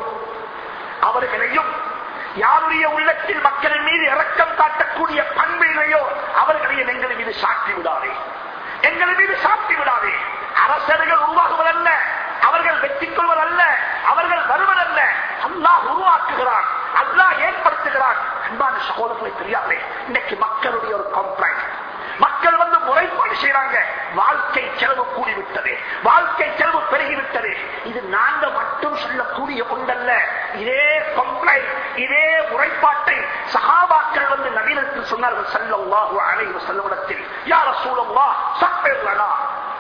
அவர்களையும் யாருடைய உள்ளத்தில் மக்களின் மீது இரக்கம் காட்டக்கூடிய பண்பு இல்லையோ அவர்களையும் எங்கள் மீது சாட்டி விடாதே எங்கள் மீது சாட்டி விடாதே அரசர்கள் உருவாகுவதல்ல அவர்கள் வெற்றி கொள்வதல்ல அவர்கள் வருவதல்ல அல்லாஹ் உருவாக்குகிறான் அல்லாஹ் ஏற்படுத்துகிறான் அன்பான சகோதரர்களை தெரியாதே இன்னைக்கு மக்களுடைய ஒரு கம்ப்ளைண்ட் மக்கள் வந்து முறைப்பாடு செய்யறாங்க வாழ்க்கை செலவு கூடிவிட்டது வாழ்க்கை செலவு பெருகிவிட்டது இது நாங்க மட்டும் சொல்லக்கூடிய ஒன்றல்ல இதே கம்ப்ளைண்ட் இதே முறைப்பாட்டை சகாபாக்கள் வந்து நவீனத்தில் சொன்னார்கள் செல்லவாகு அலைவு செல்லுமிடத்தில் யார சூழல்லா சப்பேர்களா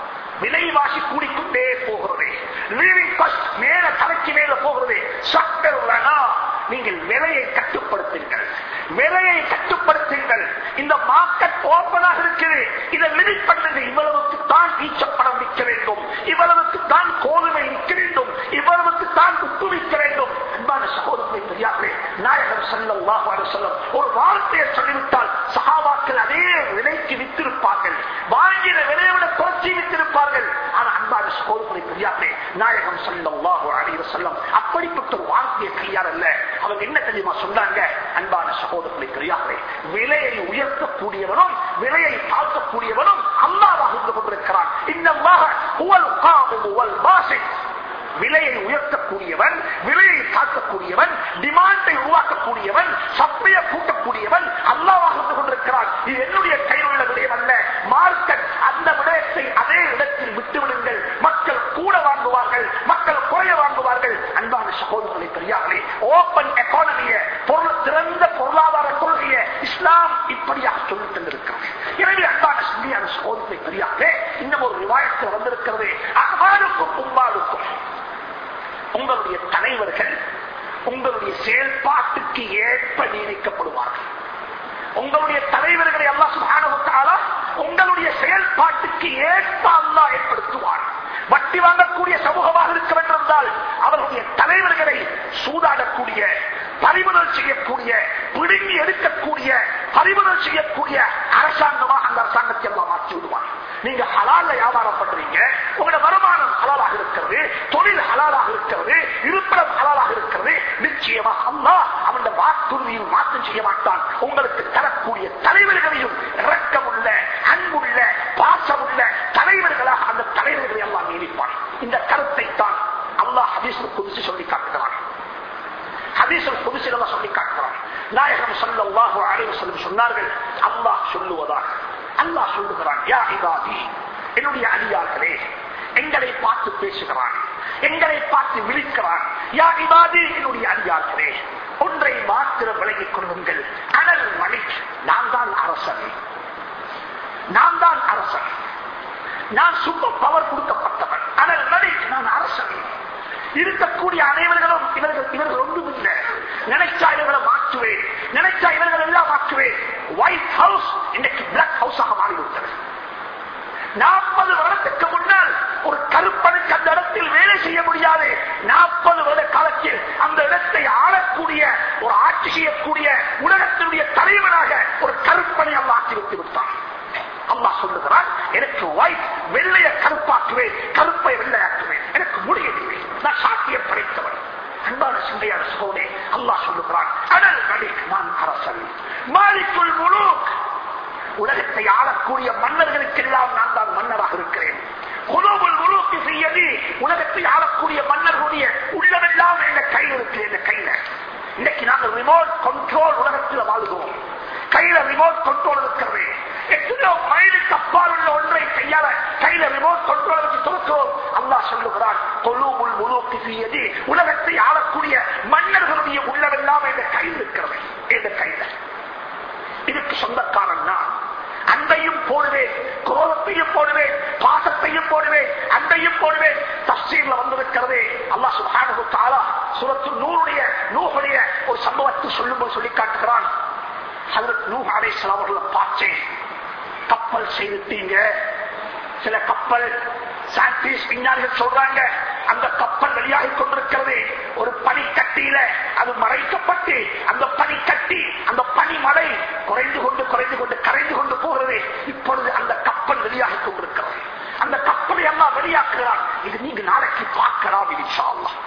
விலைவாசி கூடிக்கொண்டே போகிறது லிவிங் காஸ்ட் மேல தலைக்கு மேல போகிறது சப்பேர்களா நீங்கள் விலையை கட்டுப்படுத்துங்கள் விலையை கட்டுப்படுத்துங்கள் இந்த மார்க்கெட் ஓப்பனாக இருக்குது இதை லிமிட் பண்ணுங்க இவ்வளவுக்கு தான் ஈச்சப்படம் விற்க வேண்டும் இவ்வளவுக்கு தான் கோதுமை விற்க வேண்டும் இவ்வளவுக்கு தான் உப்பு விற்க வேண்டும் அன்பான சகோதரத்தை தெரியாதே நாயகர் செல்லம் செல்லம் ஒரு வார்த்தையை சொல்லிவிட்டால் சகாபாக்கள் அதே விலைக்கு வித்திருப்பார்கள் வாங்கின விலையை விட குறைச்சி வித்திருப்பார்கள் ஆனா அன்பான சகோதரத்தை தெரியாதே நாயகம் செல்லம் அழிவு செல்லம் அப்படிப்பட்ட ஒரு வார்த்தையை கையாளல்ல அவங்க என்ன தெரியுமா சொன்னாங்க அன்பான சகோதரர்களை தெரியாதே விலையை உயர்த்தக்கூடியவனும் விலையை தாழ்த்தக்கூடியவனும் அல்லாவாக இருந்து கொண்டிருக்கிறான் இன்னமாக உவல் காவு உவல் பாசி விலையை உயர்த்தக்கூடியவன் விலையை தாக்கக்கூடியவன் டிமாண்டை உருவாக்கக்கூடியவன் சப்பைய கூட்டக்கூடியவன் அல்லாவாக இருந்து கொண்டிருக்கிறான் இது என்னுடைய கையில் உள்ள விடயம் அல்ல மார்க்கெட் அந்த விடயத்தை அதே இடத்தில் விட்டுவிடுங்கள் மக்கள் கூட வாங்குவார்கள் மக்கள் குறைய வாங்குவார்கள் அன்பான சகோதரர்களை தெரியாமலே ஓபன் எக்கானமிய பொருள் திறந்த பொருளாதார கொள்கையை இஸ்லாம் இப்படியாக சொல்லி தந்திருக்கிறது எனவே அன்பான சிந்தியான சகோதரத்தை தெரியாமலே இன்னும் ஒரு விவாயத்தில் வந்திருக்கிறது அகமானுக்கும் உம்மாளுக்கும் உங்களுடைய தலைவர்கள் உங்களுடைய செயல்பாட்டுக்கு ஏற்ப நியமிக்கப்படுவார்கள் உங்களுடைய தலைவர்களை அல்லா சுகானவுக்கால உங்களுடைய செயல்பாட்டுக்கு ஏற்ப அல்லா ஏற்படுத்துவார் வட்டி வாங்கக்கூடிய சமூகமாக இருக்க வேண்டியிருந்தால் அவர்களுடைய தலைவர்களை சூதாடக்கூடிய பறிமுதல் செய்யக்கூடிய பிடுங்கி எடுக்கக்கூடிய பறிமுதல் செய்யக்கூடிய அரசாங்கமாக அந்த அரசாங்கத்தை எல்லாம் மாற்றி விடுவார் நீங்க ஹலால வியாபாரம் பண்றீங்க உங்களோட வருமானம் ஹலாலாக இருக்கிறது தொழில் ஹலாலாக இருக்கிறது இருப்பிடம் ஹலாலாக இருக்கிறது நிச்சயமா அல்லா அவன் வாக்குறுதியில் மாற்றம் செய்ய மாட்டான் உங்களுக்கு தரக்கூடிய தலைவர்களையும் இரக்கமுள்ள அன்புள்ள பாசமுள்ள தலைவர்களாக அந்த தலைவர்களை எல்லாம் நியமிப்பான் இந்த கருத்தை தான் அல்லாஹ் ஹதீஸில் புதுசு சொல்லி காட்டுகிறான் ஹதீஸில் புதுசில் எல்லாம் சொல்லி காட்டுகிறான் நாயகம் சொல்லல்லாஹு அலைவு சொல்லும் சொன்னார்கள் அல்லாஹ் சொல்லுவதாக அல்லாஹ் சொல்லுகிறான் யா இதாதி என்னுடைய அடியார்களே எங்களை பார்த்து பேசுகிறான் எங்களை பார்த்து விழிக்கிறான் யா இதாதி என்னுடைய அடியார்களே ஒன்றை மாத்திரம் விலகிக் கொள்ளுங்கள் அனல் மணி நான் தான் அரசன் நான் தான் அரசன் நான் சூப்பர் பவர் கொடுக்கப்பட்டவன் அனல் மணி நான் அரசன் இருக்கக்கூடிய அனைவர்களும் இவர்கள் இவர்கள் ஒன்றும் இல்லை நினைச்சா இவர்களை மாற்றுவேன் நினைச்சா இவர்கள் எல்லாம் மாற்றுவேன் ஒயிட் ஹவுஸ் இன்னைக்கு பிளாக் ஹவுஸாக மாறிவிட்டது நாற்பது வருடத்துக்கு முன்னால் ஒரு கருப்பனுக்கு அந்த இடத்தில் வேலை செய்ய முடியாது நாற்பது வருட காலத்தில் அந்த இடத்தை ஆளக்கூடிய ஒரு ஆட்சி செய்யக்கூடிய உலகத்தினுடைய தலைவனாக ஒரு கருப்பனை அல்ல ஆக்கி வைத்து விட்டான் அல்லா சொல்லுகிறான் எனக்கு ஒயிட் வெள்ளைய கருப்பாக்குவேன் கருப்பை வெள்ளையாக்குவேன் எனக்கு முடியவில்லை நான் சாத்தியம் படைத்தவன் அன்பான சிந்தையான சோதே அல்லாஹ் சொல்லுகிறான் அடல் மலிக் நான் அரசன் மாலிக்குள் முழு உலகத்தை ஆளக்கூடிய மன்னர்களுக்கெல்லாம் நான் தான் மன்னராக இருக்கிறேன் குலோபல் முழுக்கு செய்யது உலகத்தை ஆளக்கூடிய மன்னர்களுடைய உள்ளமெல்லாம் எங்க கையில் இருக்கு எங்க கையில இன்னைக்கு நாங்கள் ரிமோட் கண்ட்ரோல் உலகத்தில் வாழ்கிறோம் கையில ரிமோட் கண்ட்ரோல் இருக்கிறது எத்தனையோ மைலுக்கு அப்பால் உள்ள ஒன்றை கையால கையில ரிமோட் கண்ட்ரோல் வச்சு துறக்கிறோம் அல்லாஹ் சொல்லுகிறான் கொலூபுல் முழுக்கு செய்யது உலகத்தை ஆளக்கூடிய மன்னர்களுடைய உள்ளமெல்லாம் எங்க கையில் இருக்கிறது எங்க கையில இதுக்கு சொந்தக்காரன் நான் அன்பையும் போடுவேன் குரோதத்தையும் போடுவேன் பாசத்தையும் போடுவேன் அன்பையும் போடுவேன் தப்சீர்ல வந்திருக்கிறதே அல்லா சுபானு தாலா சுரத்து நூறுடைய நூகுடைய ஒரு சம்பவத்தை சொல்லும்போது சொல்லி காட்டுகிறான் அதற்கு நூ அலைசலாம் அவர்களை பார்த்தேன் கப்பல் செய்துட்டீங்க சில கப்பல் சயின்டிஸ்ட் விஞ்ஞானிகள் சொல்றாங்க அந்த கப்பல் வெளியாகி கொண்டிருக்கிறது ஒரு பனிக்கட்டியில அது மறைக்கப்பட்டு அந்த பனிக்கட்டி அந்த பனிமலை குறைந்து கொண்டு குறைந்து கொண்டு கரைந்து கொண்டு போகிறது இப்பொழுது அந்த கப்பல் வெளியாகி கொண்டிருக்கிறது அந்த கப்பலை எல்லாம் வெளியாக்குகிறான் இது நீங்க நாளைக்கு பார்க்கலாம் இன்ஷா அல்லாஹ்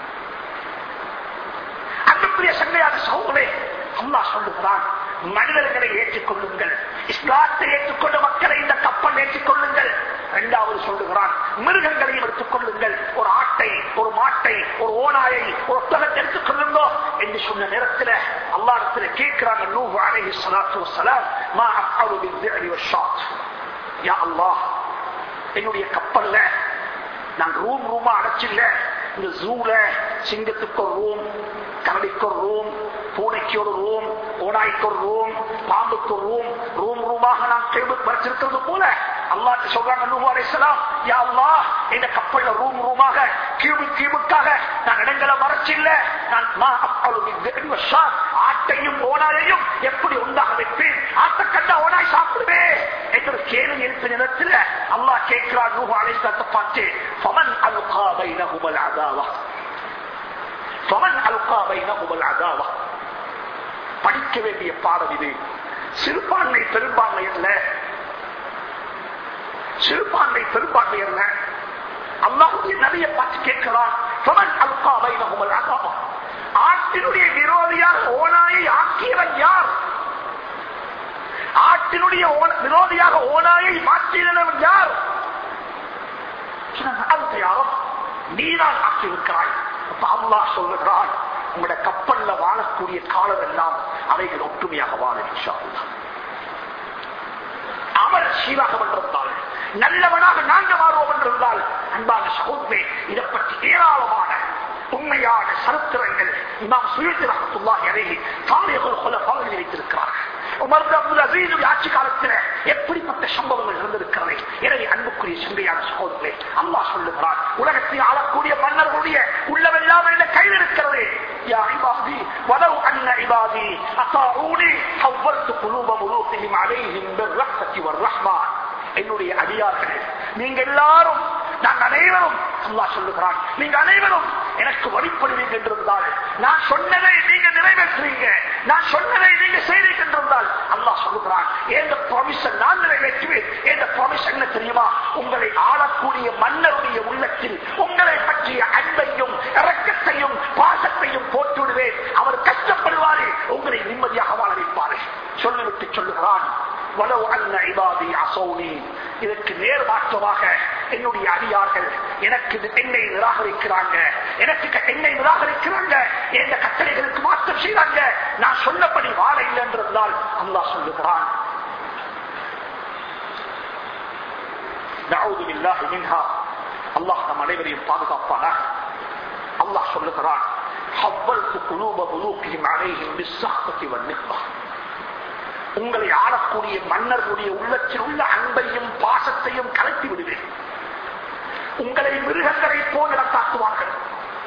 அன்புக்குரிய சங்கையான சகோதரே அல்லாஹ் சொல்லுகிறான் மனிதர்களை ஏற்றுக்கொள்ளுங்கள் இஸ்லாத்தை ஏற்றுக்கொண்ட மக்களை இந்த கப்பல் ஏற்றுக்கொள்ளுங்கள் இரண்டாவது சொல்லுகிறான் மிருகங்களையும் எடுத்துக் கொள்ளுங்கள் ஒரு ஆட்டை ஒரு மாட்டை ஒரு ஓனாயை ஒரு ஒட்டகத்தை எடுத்துக் கொள்ளுங்கோ என்று சொன்ன நேரத்தில் அல்லாடத்துல கேட்கிறாங்க நூஹு அலைஹி ஸலாத்து வஸ்ஸலாம் மா அஃஅலு பில் வஷாத் யா அல்லாஹ் என்னுடைய கப்பல்ல நான் ரூம் ரூமா அடைச்சில்ல இந்த ஜூல சிங்கத்துக்கு ஒரு ரூம் கரடிக்கு ஒரு ரூம் பூனைக்கு ஒரு ரூம் ஓனாய்க்கு ஒரு ரூம் பாம்புக்கு ஒரு ரூம் ரூம் ரூமாக நான் கேள்வி மறைச்சிருக்கிறது போல அல்லாஹ் சொல்றாங்க நூஹு அலைஹிஸ்ஸலாம் யா அல்லாஹ் இந்த கப்பல்ல ரூம் ரூமாக கியூபு கியூபுக்காக நான் இடங்களை மறைச்சில்ல நான் மா அஃஅலு பில் வஷாத் ஆட்டையும் ஓனாயையும் எப்படி உண்டாக வைப்பேன் ஆட்டை கண்டா ஓனாய் சாப்பிடுவே என்று கேள்வி எழுப்பின நேரத்தில் அல்லாஹ் கேட்கிறார் நூஹு அலைஹிஸ்ஸலாத்தை பார்த்து ஃபமன் அல்கா பைனஹுமல் அதாவா ஃபமன் அல்கா பைனஹுமல் அதாவா படிக்க வேண்டிய பாடம் இது சிறுபான்மை பெரும்பான்மை அல்ல சிறுபான்மை பெரும்பான்மை அல்ல அல்லாஹுடைய நபியை பார்த்து கேட்கிறான் ஃபமன் அல்கா பைனஹுமல் அதாவா ஆட்டினுடைய விரோதியாக ஓனாயை ஆக்கியவன் யார் ஆட்டினுடைய ஓன- விரோதியாக ஓனாயை மாற்றினவன் யார் சொன்னாங்க, அது யாரும் நீதான் ஆக்கியிருக்கிறாய் அப்ப அல்லாஹ் சொல்லுகிறான் உங்களுடைய கப்பல்ல வாழக்கூடிய காலம் எல்லாம் அவைகள் ஒற்றுமையாக வாழ இன்ஷா அல்லாஹ். அமல் சீராக வந்திருந்தால் நல்லவனாக நாங்க மாறுவோம் என்றிருந்தால் அன்பான சகோதரே இதை பற்றி ஏராளமான உண்மையான சரித்திரங்கள் இமாம் சுயத்து ரஹத்துல்லாஹி அலைஹி தாலிகுல் குலஃபாவில் வைத்திருக்கிறார்கள் உமர் இப்னு அப்துல் அசீஸ் ஆட்சி காலத்தில் எப்படிப்பட்ட சம்பவங்கள் இருந்திருக்கிறது எனவே அன்புக்குரிய சிந்தையான சகோதரர்களே அல்லாஹ் சொல்லுகிறார் உலகத்தை ஆளக்கூடிய மன்னர்களுடைய உள்ளவெல்லாம் என்ன கையில் இருக்கிறது யா இபாதி வலவ் அன்ன இபாதி அத்தாஊனி ஹவ்வல்து குலூப முலூகிஹிம் அலைஹிம் பிர்ரஹ்மதி வர்ரஹ்மான் என்னுடைய அடியார்கள் நீங்க எல்லாரும் நாங்கள் அனைவரும் அல்லாஹ் சொல்லுகிறான் நீங்க அனைவரும் எனக்கு வழிபடுவீங்க என்றிருந்தால் நான் சொன்னதை நீங்க நிறைவேற்றுவீங்க நான் சொன்னதை நீங்க செய்வீங்க என்றிருந்தால் அல்லாஹ் சொல்லுகிறான் எந்த ப்ராமிஸ நான் நிறைவேற்றுவேன் எந்த ப்ராமிஸ் என்ன தெரியுமா உங்களை ஆளக்கூடிய மன்னருடைய உள்ளத்தில் உங்களை பற்றிய அன்பையும் இரக்கத்தையும் பாசத்தையும் போட்டுவிடுவேன் அவர் கஷ்டப்படுவாரு உங்களை நிம்மதியாக வாழ வைப்பாரு சொல்லிவிட்டு சொல்லுகிறான் வலவு அன்ன இபாதி அசௌனி இதற்கு நேர் மாற்றமாக என்னுடைய அடியார்கள் எனக்கு இது என்னை நிராகரிக்கிறாங்க எனக்கு க- என்னை நிராகரிக்கிறாங்க எந்த கட்டளைகளுக்கு மாற்றம் செய்றாங்க நான் சொன்னபடி வாழ இல்லை என்றிருந்தால் அல்லாஹ் சொல்லுகிறான் நஅூது பில்லாஹி மின்ஹா அல்லாஹ் நம் அனைவரையும் பாதுகாப்பானாக அல்லாஹ் சொல்லுகிறான் ஹவ்வல்து குலூப முலூக்கிஹிம் அலைஹிம் பிஸ்ஸஹ்பதி வன்னிக்மா உங்களை ஆளக்கூடிய மன்னர்களுடைய உள்ளத்தில் உள்ள அன்பையும் பாசத்தையும் கலத்தி விடுவேன் உங்களை மிருகங்களை போல் நடத்தாக்குவார்கள்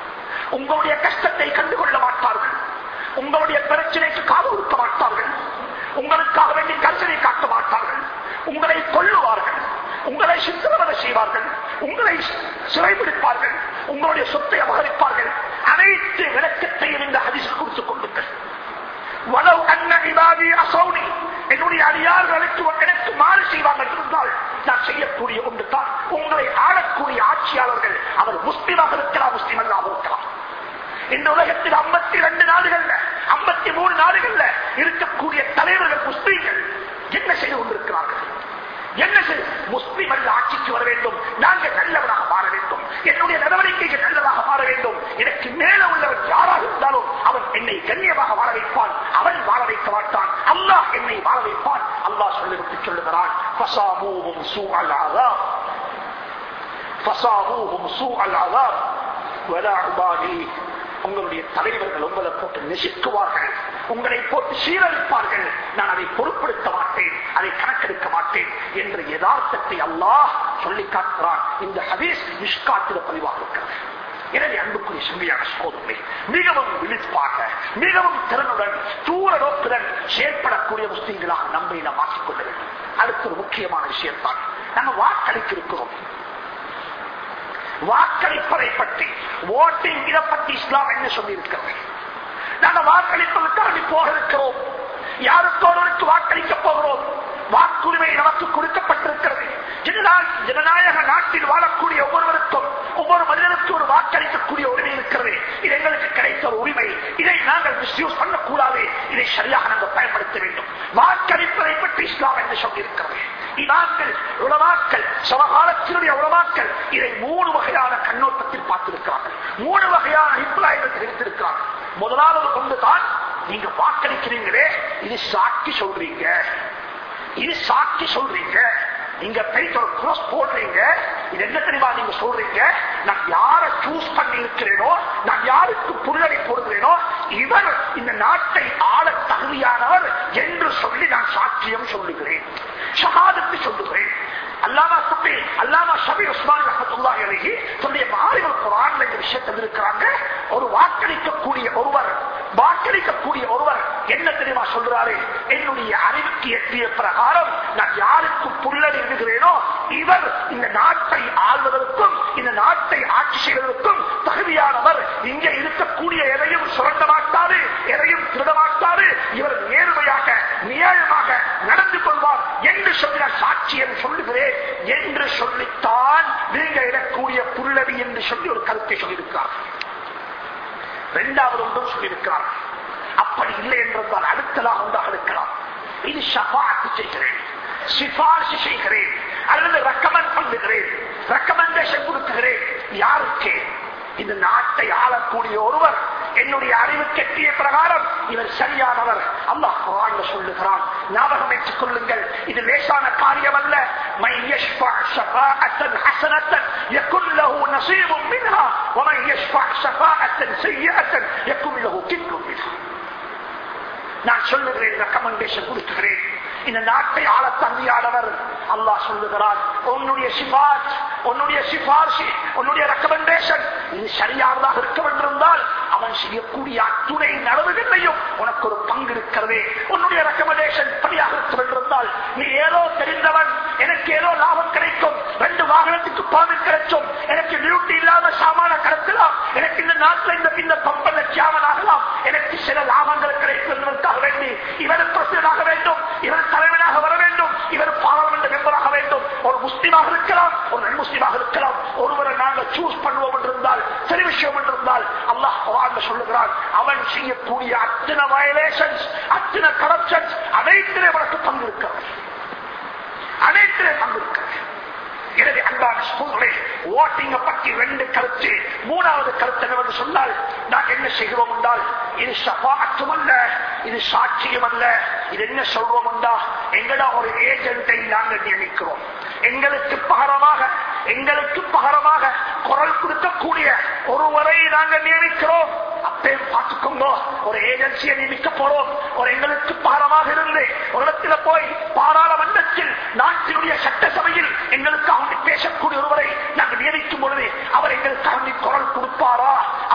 உங்களுடைய கஷ்டத்தை கண்டுகொள்ள மாட்டார்கள் உங்களுடைய பிரச்சனைக்கு காது கொடுக்க மாட்டார்கள் உங்களுக்காக வேண்டி கர்சனை காட்ட மாட்டார்கள் உங்களை கொல்லுவார்கள் உங்களை சித்திரவதை செய்வார்கள் உங்களை சிறைபிடிப்பார்கள் உங்களுடைய சொத்தை அபகரிப்பார்கள் அனைத்து விளக்கத்தையும் இந்த ஹரிசு கொடுத்துக் கொள்ளுங்கள் வலவு அன்ன இபாதி அசௌனி என்னுடைய அடியார்களுக்கு எனக்கு மாறு செய்வாங்க இருந்தால் நான் செய்யக்கூடிய ஒன்று தான் உங்களை ஆளக்கூடிய ஆட்சியாளர்கள் அவர் முஸ்லிமாக இருக்கலாம் முஸ்லிம் அல்லாமல் இருக்கலாம் இந்த உலகத்தில் ஐம்பத்தி ரெண்டு நாடுகள்ல ஐம்பத்தி மூணு நாடுகள்ல இருக்கக்கூடிய தலைவர்கள் முஸ்லீம்கள் என்ன செய்து கொண்டிருக்கிறார்கள் என்ன செய்ய முஸ்லிம் அல்ல ஆட்சிக்கு வர வேண்டும் நாங்கள் நல்லவராக மாற வேண்டும் என்னுடைய நடவடிக்கைகள் நல்லதாக மாற வேண்டும் எனக்கு மேல உள்ளவன் யாராக இருந்தாலும் அவன் என்னை கண்ணியமாக வாழ வைப்பான் அவன் வாழ வைக்க மாட்டான் அல்லாஹ் என்னை வாழ வைப்பான் அல்லாஹ் சொல்லிவிட்டு சொல்லுகிறான் ஃபசாமூஹும் சூஅல் அஸாப் ஃபசாமூஹும் சூஅல் அஸாப் வலா உபாலி உங்களுடைய தலைவர்கள் உங்களை போட்டு நெசிக்குவார்கள் உங்களை போட்டு சீரழிப்பார்கள் நான் அதை பொருட்படுத்த மாட்டேன் அதை கணக்கெடுக்க மாட்டேன் என்ற யதார்த்தத்தை அல்லாஹ் சொல்லி காட்டுகிறான் இந்த ஹதீஸ் நிஷ்காத்திர பதிவாக இருக்கிறது எனவே அன்புக்குரிய செம்மையான சோதனை மிகவும் விழிப்பாக மிகவும் திறனுடன் தூர நோக்குடன் செயற்படக்கூடிய முஸ்லீம்களாக நம்மை நாம் மாற்றிக்கொள்ள வேண்டும் அடுத்த ஒரு முக்கியமான விஷயத்தான் நம்ம வாக்களிக்க இருக்கிறோம் வாக்களிப்பதை பற்றி ஓட்டிங் இதை பற்றி இஸ்லாம் என்ன சொல்லி இருக்கிறது நாங்கள் வாக்களிப்பதற்காக போக இருக்கிறோம் யாருக்கோருக்கு வாக்களிக்க போகிறோம் வாக்குரிமை நமக்கு கொடுக்கப்பட்டிருக்கிறது ஜனநாயக நாட்டில் வாழக்கூடிய ஒவ்வொருவருக்கும் ஒவ்வொரு மனிதனுக்கும் ஒரு வாக்களிக்கக்கூடிய உரிமை இருக்கிறது இது எங்களுக்கு கிடைத்த ஒரு உரிமை இதை நாங்கள் மிஸ்யூஸ் பண்ணக்கூடாது இதை சரியாக நாங்கள் பயன்படுத்த வேண்டும் வாக்களிப்பதை பற்றி இஸ்லாம் என்ன சொல்லியிருக்கிறது இமாம்கள் உளவாக்கள் சமகாலத்தினுடைய உளவாக்கள் இதை மூணு வகையான கண்ணோட்டத்தில் பார்த்திருக்கிறார்கள் மூணு வகையான அபிப்பிராயங்கள் தெரிவித்திருக்கிறார்கள் முதலாவது கொண்டுதான் நீங்க வாக்களிக்கிறீங்களே இது சாட்சி சொல்றீங்க இது சாட்சி சொல்றீங்க நீங்க போயிட்டு ஒரு cross போடுறீங்க இது என்ன தெரியுமா நீங்க சொல்றீங்க நான் யார சூஸ் பண்ணி இருக்கிறேனோ நான் யாருக்கு புரிதலை போடுகிறேனோ இவர் இந்த நாட்டை ஆள தகுதியானவர் என்று சொல்லி நான் சாட்சியம் சொல்லுகிறேன் ஷஹாதத்து சொல்லுகிறேன் அல்லாமா சுப்பி அல்லாமா ஷபி உஸ்மான் ரஹமத்துல்லாஹி அலைஹி தன்னுடைய மாறிகள் குரான்ல இந்த விஷயத்தில் இருக்கிறாங்க ஒரு வாக்களிக்கக்கூடிய ஒருவர் வாக்களிக்கக்கூடிய ஒருவர் என்ன தெரியுமா சொல்றாரு என்னுடைய அறிவுக்கு எட்டிய பிரகாரம் நான் யாருக்கு புல்லடி எழுதுகிறேனோ இவர் இந்த நாட்டை ஆள்வதற்கும் இந்த நாட்டை ஆட்சி செய்வதற்கும் தகுதியானவர் இங்கே இருக்கக்கூடிய எதையும் சுரண்ட மாட்டாரு எதையும் திருட மாட்டாரு இவர் நேர்மையாக நியாயமாக நடந்து கொள்வார் என்று சொல்லி நான் சாட்சியம் சொல்லுகிறேன் என்று சொல்லித்தான் நீங்க இடக்கூடிய புல்லடி என்று சொல்லி ஒரு கருத்தை சொல்லியிருக்கிறார் இரண்டாவது ஒன்றும் சொல்லியிருக்கிறார் அப்படி இல்லை என்றால் அடுத்ததாக ஒன்றாக இருக்கலாம் இது ஷபாத்து செய்கிறேன் சிபாரிசு செய்கிறேன் அல்லது ரெக்கமெண்ட் பண்ணுகிறேன் ரெக்கமெண்டேஷன் கொடுக்குகிறேன் யாருக்கு இந்த நாட்டை ஆளக்கூடிய ஒருவர் என்னுடைய அறிவு கெட்டிய பிரகாரம் இவர் சரியானவர் அல்லாஹ் குரான்ல சொல்லுகிறான் ஞாபகம் வைத்துக் கொள்ளுங்கள் இது லேசான காரியம் அல்ல من يشفع شفاعة حسنة يكن له نصيب منها ومن يشفع شفاعة سيئة يكن له كفل منها நான் சொல்லுகிறேன் ரெக்கமெண்டேஷன் கொடுக்கிறேன் இந்த நாட்டை ஆள தந்தியானவர் அல்லாஹ் சொல்லுகிறார் உன்னுடைய சிபார்ஸ் உன்னுடைய சிபார்சி உன்னுடைய ரெக்கமெண்டேஷன் இது சரியானதாக இருக்க வேண்டியிருந்தால் அவன் செய்யக்கூடிய அத்துணை நலவுகளையும் உனக்கு ஒரு பங்கு இருக்கிறது உன்னுடைய ரெக்கமெண்டேஷன் படியாக இருக்க வேண்டியிருந்தால் நீ ஏதோ தெரிந்தவன் எனக்கு ஏதோ லாபம் கிடைக்கும் ரெண்டு வாகனத்துக்கு பாதி கிடைக்கும் எனக்கு டியூட்டி இல்லாத சாமான கடத்தலாம் எனக்கு இந்த நாட்டில் இந்த இந்த கம்பெனி சாமன் ஆகலாம் எனக்கு சில லாபங்கள் கிடைக்கும் என்பதற்காக வேண்டி இவர் பிரசிடனாக வேண்டும் இவர் தலைவனாக வர வேண்டும் இவர் பாராளுமன்ற மெம்பராக வேண்டும் ஒரு முஸ்லீமாக இருக்கலாம் ஒரு நன் முஸ்லீமாக இருக்கலாம் ஒருவரை நாங்கள் சூஸ் பண்ணுவோம் என்றிருந்தால் சரி விஷயம் என்றிருந்தால் அல்லாஹ் குரான் சொல்லுகிறான் அவன் செய்யக்கூடிய அத்தனை வயலேஷன்ஸ் அத்தனை கரப்ஷன்ஸ் அனைத்திலே அவனுக்கு பங்கு இருக்கிறது அனைத்திலே பங்கு இருக்கிறது எனவே அன்பான சூழ்நிலை ஓட்டிங்க பற்றி ரெண்டு கருத்து மூணாவது கருத்து என்னவென்று சொன்னால் நான் என்ன செய்கிறோம் என்றால் இது சபாற்றும் அல்ல இது சாட்சியம் அல்ல இது என்ன சொல்றோம் என்றா எங்கடா ஒரு ஏஜென்ட்டை நாங்கள் நியமிக்கிறோம் எங்களுக்கு பகரமாக எங்களுக்கு பகரமாக குரல் கொடுக்கக்கூடிய ஒருவரை நாங்கள் நியமிக்கிறோம் அப்பயும் பார்த்துக்கோங்க ஒரு ஏஜென்சியை நியமிக்க போறோம் ஒரு எங்களுக்கு பாரமாக இருந்து ஒரு இடத்துல போய் பாராளுமன்றத்தில் நாட்டினுடைய சட்டசபையில் எங்களுக்கு அவங்க பேசக்கூடிய ஒருவரை நாங்கள் நியமிக்கும் பொழுது அவர் எங்களுக்கு அவங்க குரல் கொடுப்பாரா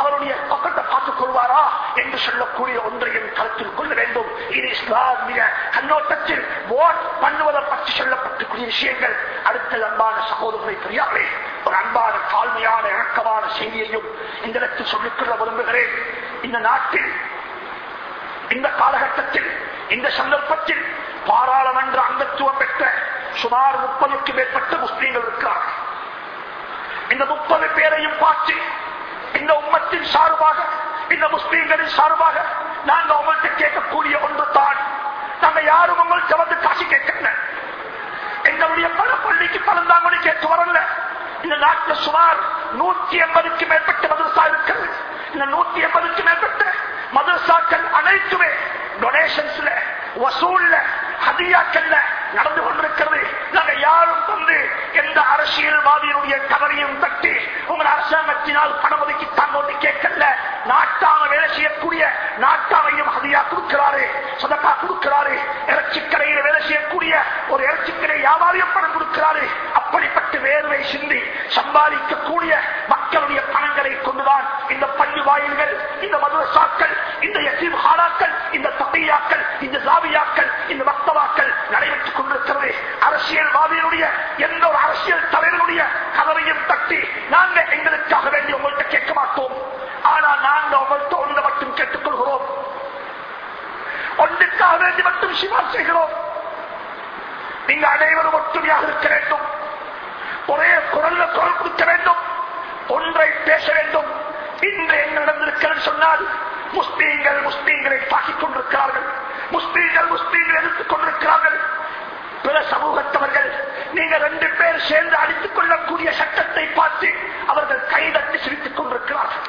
அவருடைய பக்கத்தை பார்த்துக் கொள்வாரா என்று சொல்லக்கூடிய ஒன்றையும் கருத்தில் கொள்ள வேண்டும் இது இஸ்லாமிய கண்ணோட்டத்தில் ஓட் பண்ணுவதை பற்றி சொல்லப்பட்டிருக்கூடிய விஷயங்கள் அடுத்த அன்பான சகோதரரை பெரியாரே ஒரு அன்பான தாழ்மையான இறக்கமான செய்தியையும் இந்த இடத்தில் சொல்லிக்கொள்ள விரும்புகிறேன் இந்த நாட்டில் இந்த காலகட்டத்தில் இந்த சந்தர்ப்பத்தில் பாராளுமன்ற அங்கத்துவம் பெற்ற சுமார் முப்பதுக்கு மேற்பட்ட முஸ்லீம்கள் இருக்கிறார்கள் இந்த முப்பது பேரையும் பார்த்து இந்த உம்மத்தின் சார்பாக இந்த முஸ்லீம்களின் சார்பாக நாங்க உங்கள்கிட்ட கேட்கக்கூடிய ஒன்று தான் நாங்க யாரும் உங்கள்கிட்ட வந்து காசு கேட்கல எங்களுடைய பல பள்ளிக்கு பலந்தாங்கொழி கேட்டு வரல இந்த நாட்டில் சுமார் நூத்தி எண்பதுக்கு மேற்பட்ட மதரசா இருக்கிறது இந்த நூத்தி எண்பதுக்கு மேற்பட்ட மதரசாக்கள் அனைத்துமே டொனேஷன்ஸ்ல வசூல்ல ஹதியாக்கல்ல நடந்து கொண்டிருக்கிறது நாங்க யாரும் வந்து எந்த அரசியல்வாதியினுடைய கவலையும் தட்டி உங்கள் அரசாங்கத்தினால் பணம் ஒதுக்கி தாங்க கேட்கல நாட்டாம வேலை செய்யக்கூடிய நாட்டாமையும் ஹதியா கொடுக்கிறாரு சதக்கா கொடுக்கிறாரு இறைச்சிக்கரையில் வேலை செய்யக்கூடிய ஒரு இறைச்சிக்கரை வியாபாரியம் பணம் கொடுக்கிறாரு அப்படிப்பட்ட வேர்வை சிந்தி சம்பாதிக்கக்கூடிய மக்களுடைய பணங்களை கொண்டுதான் இந்த பள்ளி வாயில்கள் இந்த மதுரசாக்கள் இந்த எத்தீம் ஹாலாக்கள் இந்த தகையாக்கள் இந்த ஜாவியாக்கள் இந்த மக்தவாக்கள் நடைபெற்றுக் கொண்டிருக்கிறது அரசியல்வாதியினுடைய எந்த ஒரு அரசியல் தலைவருடைய கதவையும் தட்டி நாங்க எங்களுக்காக வேண்டி உங்கள்கிட்ட கேட்க மாட்டோம் ஆனால் நாங்க உங்கள்கிட்ட ஒன்று மட்டும் கேட்டுக்கொள்கிறோம் ஒன்றுக்காக வேண்டி மட்டும் சிவான் செய்கிறோம் நீங்க அனைவரும் ஒற்றுமையாக இருக்க வேண்டும் ஒரே குரல்ல குரல் கொடுக்க வேண்டும் ஒன்றை பேச வேண்டும் இன்று என்ன நடந்திருக்கிறது சொன்னால் முஸ்லீம்கள் முஸ்லீம்களை தாக்கிக் கொண்டிருக்கிறார்கள் முஸ்லீம்கள் முஸ்லீம்கள் எடுத்துக் கொண்டிருக்கிறார்கள் பிற சமூகத்தவர்கள் நீங்க ரெண்டு பேர் சேர்ந்து அடித்துக் கொள்ளக்கூடிய சட்டத்தை பார்த்து அவர்கள் கைதட்டி சிரித்துக் கொண்டிருக்கிறார்கள்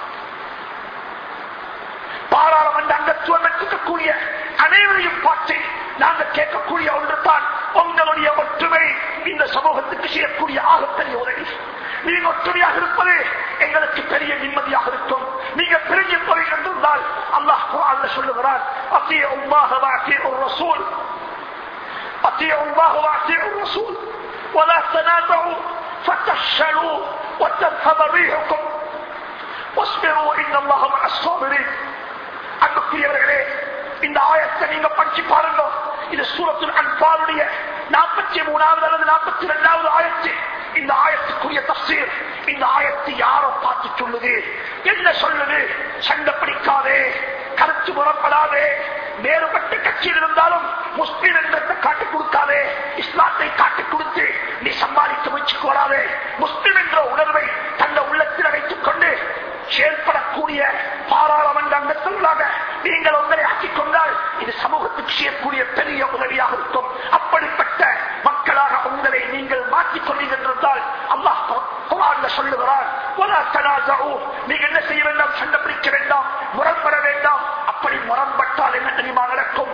பாராளுமன்ற அங்கத்துவம் இருக்கக்கூடிய அனைவரையும் பார்த்து நாங்கள் கேட்கக்கூடிய ஒன்றுதான் உங்களுடைய ஒற்றுமை இந்த சமூகத்துக்கு செய்யக்கூடிய ஆகப்பெரிய உதவி நீங்க ஒற்றுமையாக இருப்பது எங்களுக்கு பெரிய நிம்மதியாக இருக்கும் நீங்க பிரிஞ்சு போய் என்றிருந்தால் அல்லாஹ் குரான்ல சொல்லுகிறார் அத்திய உமாக வாக்கிய ஒரு ரசூல் அத்திய உமாக வாக்கிய ஒரு ரசூல் ولا تنازعوا فتفشلوا وتذهب ريحكم واصبروا ان الله مع الصابرين அன்புக்குரியவர்களே இந்த ஆயத்தை நீங்க படிச்சு பாருங்க இது சூரத்துல் அன்பாருடைய நாற்பத்தி மூணாவது அல்லது நாற்பத்தி இரண்டாவது ஆயத்து இந்த ஆயத்துக்குரிய தப்சீர் இந்த ஆயத்து யாரோ பார்த்து சொல்லுது என்ன சொல்லுது சண்டை பிடிக்காதே கருத்து முறப்படாதே வேறுபட்ட கட்சியில் இருந்தாலும் முஸ்லீம் என்றத்தை காட்டிக் கொடுக்காதே இஸ்லாத்தை காட்டிக் கொடுத்து நீ சம்பாதித்து முயற்சிக்கு வராதே முஸ்லிம் என்ற உணர்வை தந்த உள்ளத்தில் வைத்துக் கொண்டு செயல்படக்கூடிய பாராளுமன்ற அங்கத்திலாக நீங்கள் உங்களை ஆக்கிக் கொண்டால் இது சமூகத்துக்கு செய்யக்கூடிய பெரிய உதவியாக இருக்கும் அப்படிப்பட்ட மக்களாக உங்களை நீங்கள் மாற்றிக் கொள்ளுகின்றால் அல்லாஹ் குரான்ல சொல்லுகிறார் நீங்க என்ன செய்ய வேண்டாம் சண்டை பிடிக்க வேண்டாம் முரண்பட வேண்டாம் அப்படி முரண்பட்டால் என்ன தெரியுமா நடக்கும்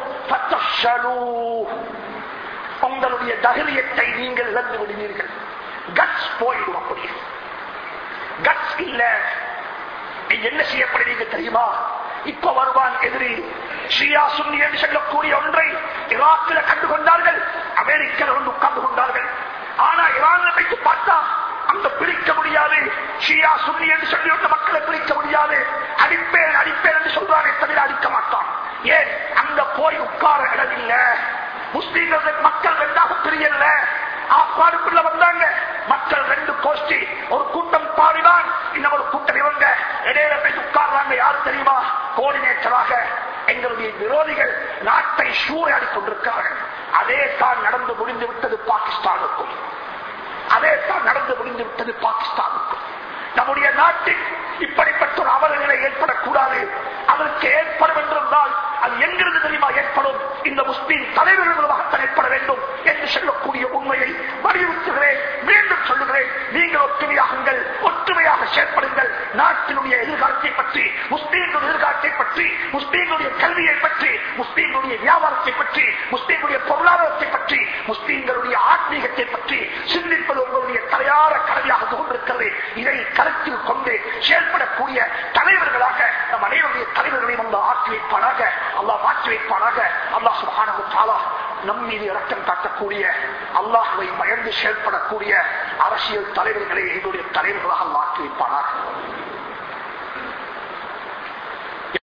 உங்களுடைய தைரியத்தை நீங்கள் இழந்து விடுவீர்கள் கட்ஸ் போயிடும் அப்படி கட்ஸ் இல்ல நீங்க என்ன செய்யப்படுவீங்க தெரியுமா இப்ப வருவான் எதிரி ஷியா சுன்னி என்று சொல்லக்கூடிய ஒன்றை ஈராக்கில் கண்டு கொண்டார்கள் அமெரிக்கர் வந்து உட்கார்ந்து கொண்டார்கள் ஆனா ஈரான் வைத்து பார்த்தா அங்க பிரிக்க முடியாது ஷியா சுன்னி என்று சொல்லி வந்த மக்களை பிரிக்க முடியாது அடிப்பேன் அடிப்பேன் என்று சொல்றானே தவிர அடிக்க மாட்டான் ஏன் அங்க போய் உட்கார இடம் இல்ல முஸ்லீம்கள் மக்கள் ரெண்டாக பிரியல ஆப்பாடுக்குள்ள வந்தாங்க மக்கள் ரெண்டு கோஷ்டி ஒரு கூட்டம் பாடிதான் இன்னொரு கூட்டம் இவங்க இடையில போய் உட்கார்றாங்க யாரு தெரியுமா கோஆர்டினேட்டராக எங்களுடைய விரோதிகள் நாட்டை சூறையாடி கொண்டிருக்கிறார்கள் அதே தான் நடந்து முடிந்து விட்டது பாகிஸ்தானுக்கும் அதே தான் நடந்து முடிந்து விட்டது பாகிஸ்தானுக்கும் நம்முடைய நாட்டில் இப்படிப்பட்ட ஒரு அவலநிலை ஏற்படக்கூடாது அதற்கு ஏற்படும் என்றிருந்தால் அது எங்கிருந்து தெரியுமா ஏற்படும் இந்த முஸ்லீம் தலைவர்கள் மூலமாக ஏற்பட வேண்டும் என்று சொல்லக்கூடிய உண்மையை வலியுறுத்துகிறேன் மீண்டும் சொல்லுகிறேன் நீங்கள் ஒற்றுமையாகுங்கள் ஒற்றுமையாக செயற்படுங்கள் நாட்டினுடைய எதிர்காலத்தை பற்றி முஸ்லீம்களுடைய எதிர்காலத்தை பற்றி முஸ்லீம்களுடைய கல்வியை பற்றி முஸ்லீம்களுடைய வியாபாரத்தை பற்றி முஸ்லீம்களுடைய பொருளாதாரத்தை பற்றி முஸ்லீம்களுடைய ஆத்மீகத்தை பற்றி சிந்திப்பது உங்களுடைய தலையார கடமையாக கொண்டிருக்கிறது இதை கருத்தில் கொண்டு செயல்படக்கூடிய தலைவர்களாக நம் அனைவருடைய தலைவர்களையும் அந்த ஆட்சி வைப்பானாக அல்லாஹ் மாற்றி வைப்பானாக அல்லாஹ் சுபானகு தாலா நம் மீது இறக்கம் காட்டக்கூடிய அல்லாஹுவை பயந்து செயல்படக்கூடிய அரசியல் தலைவர்களை எங்களுடைய தலைவர்களாக மாற்றி வைப்பானாக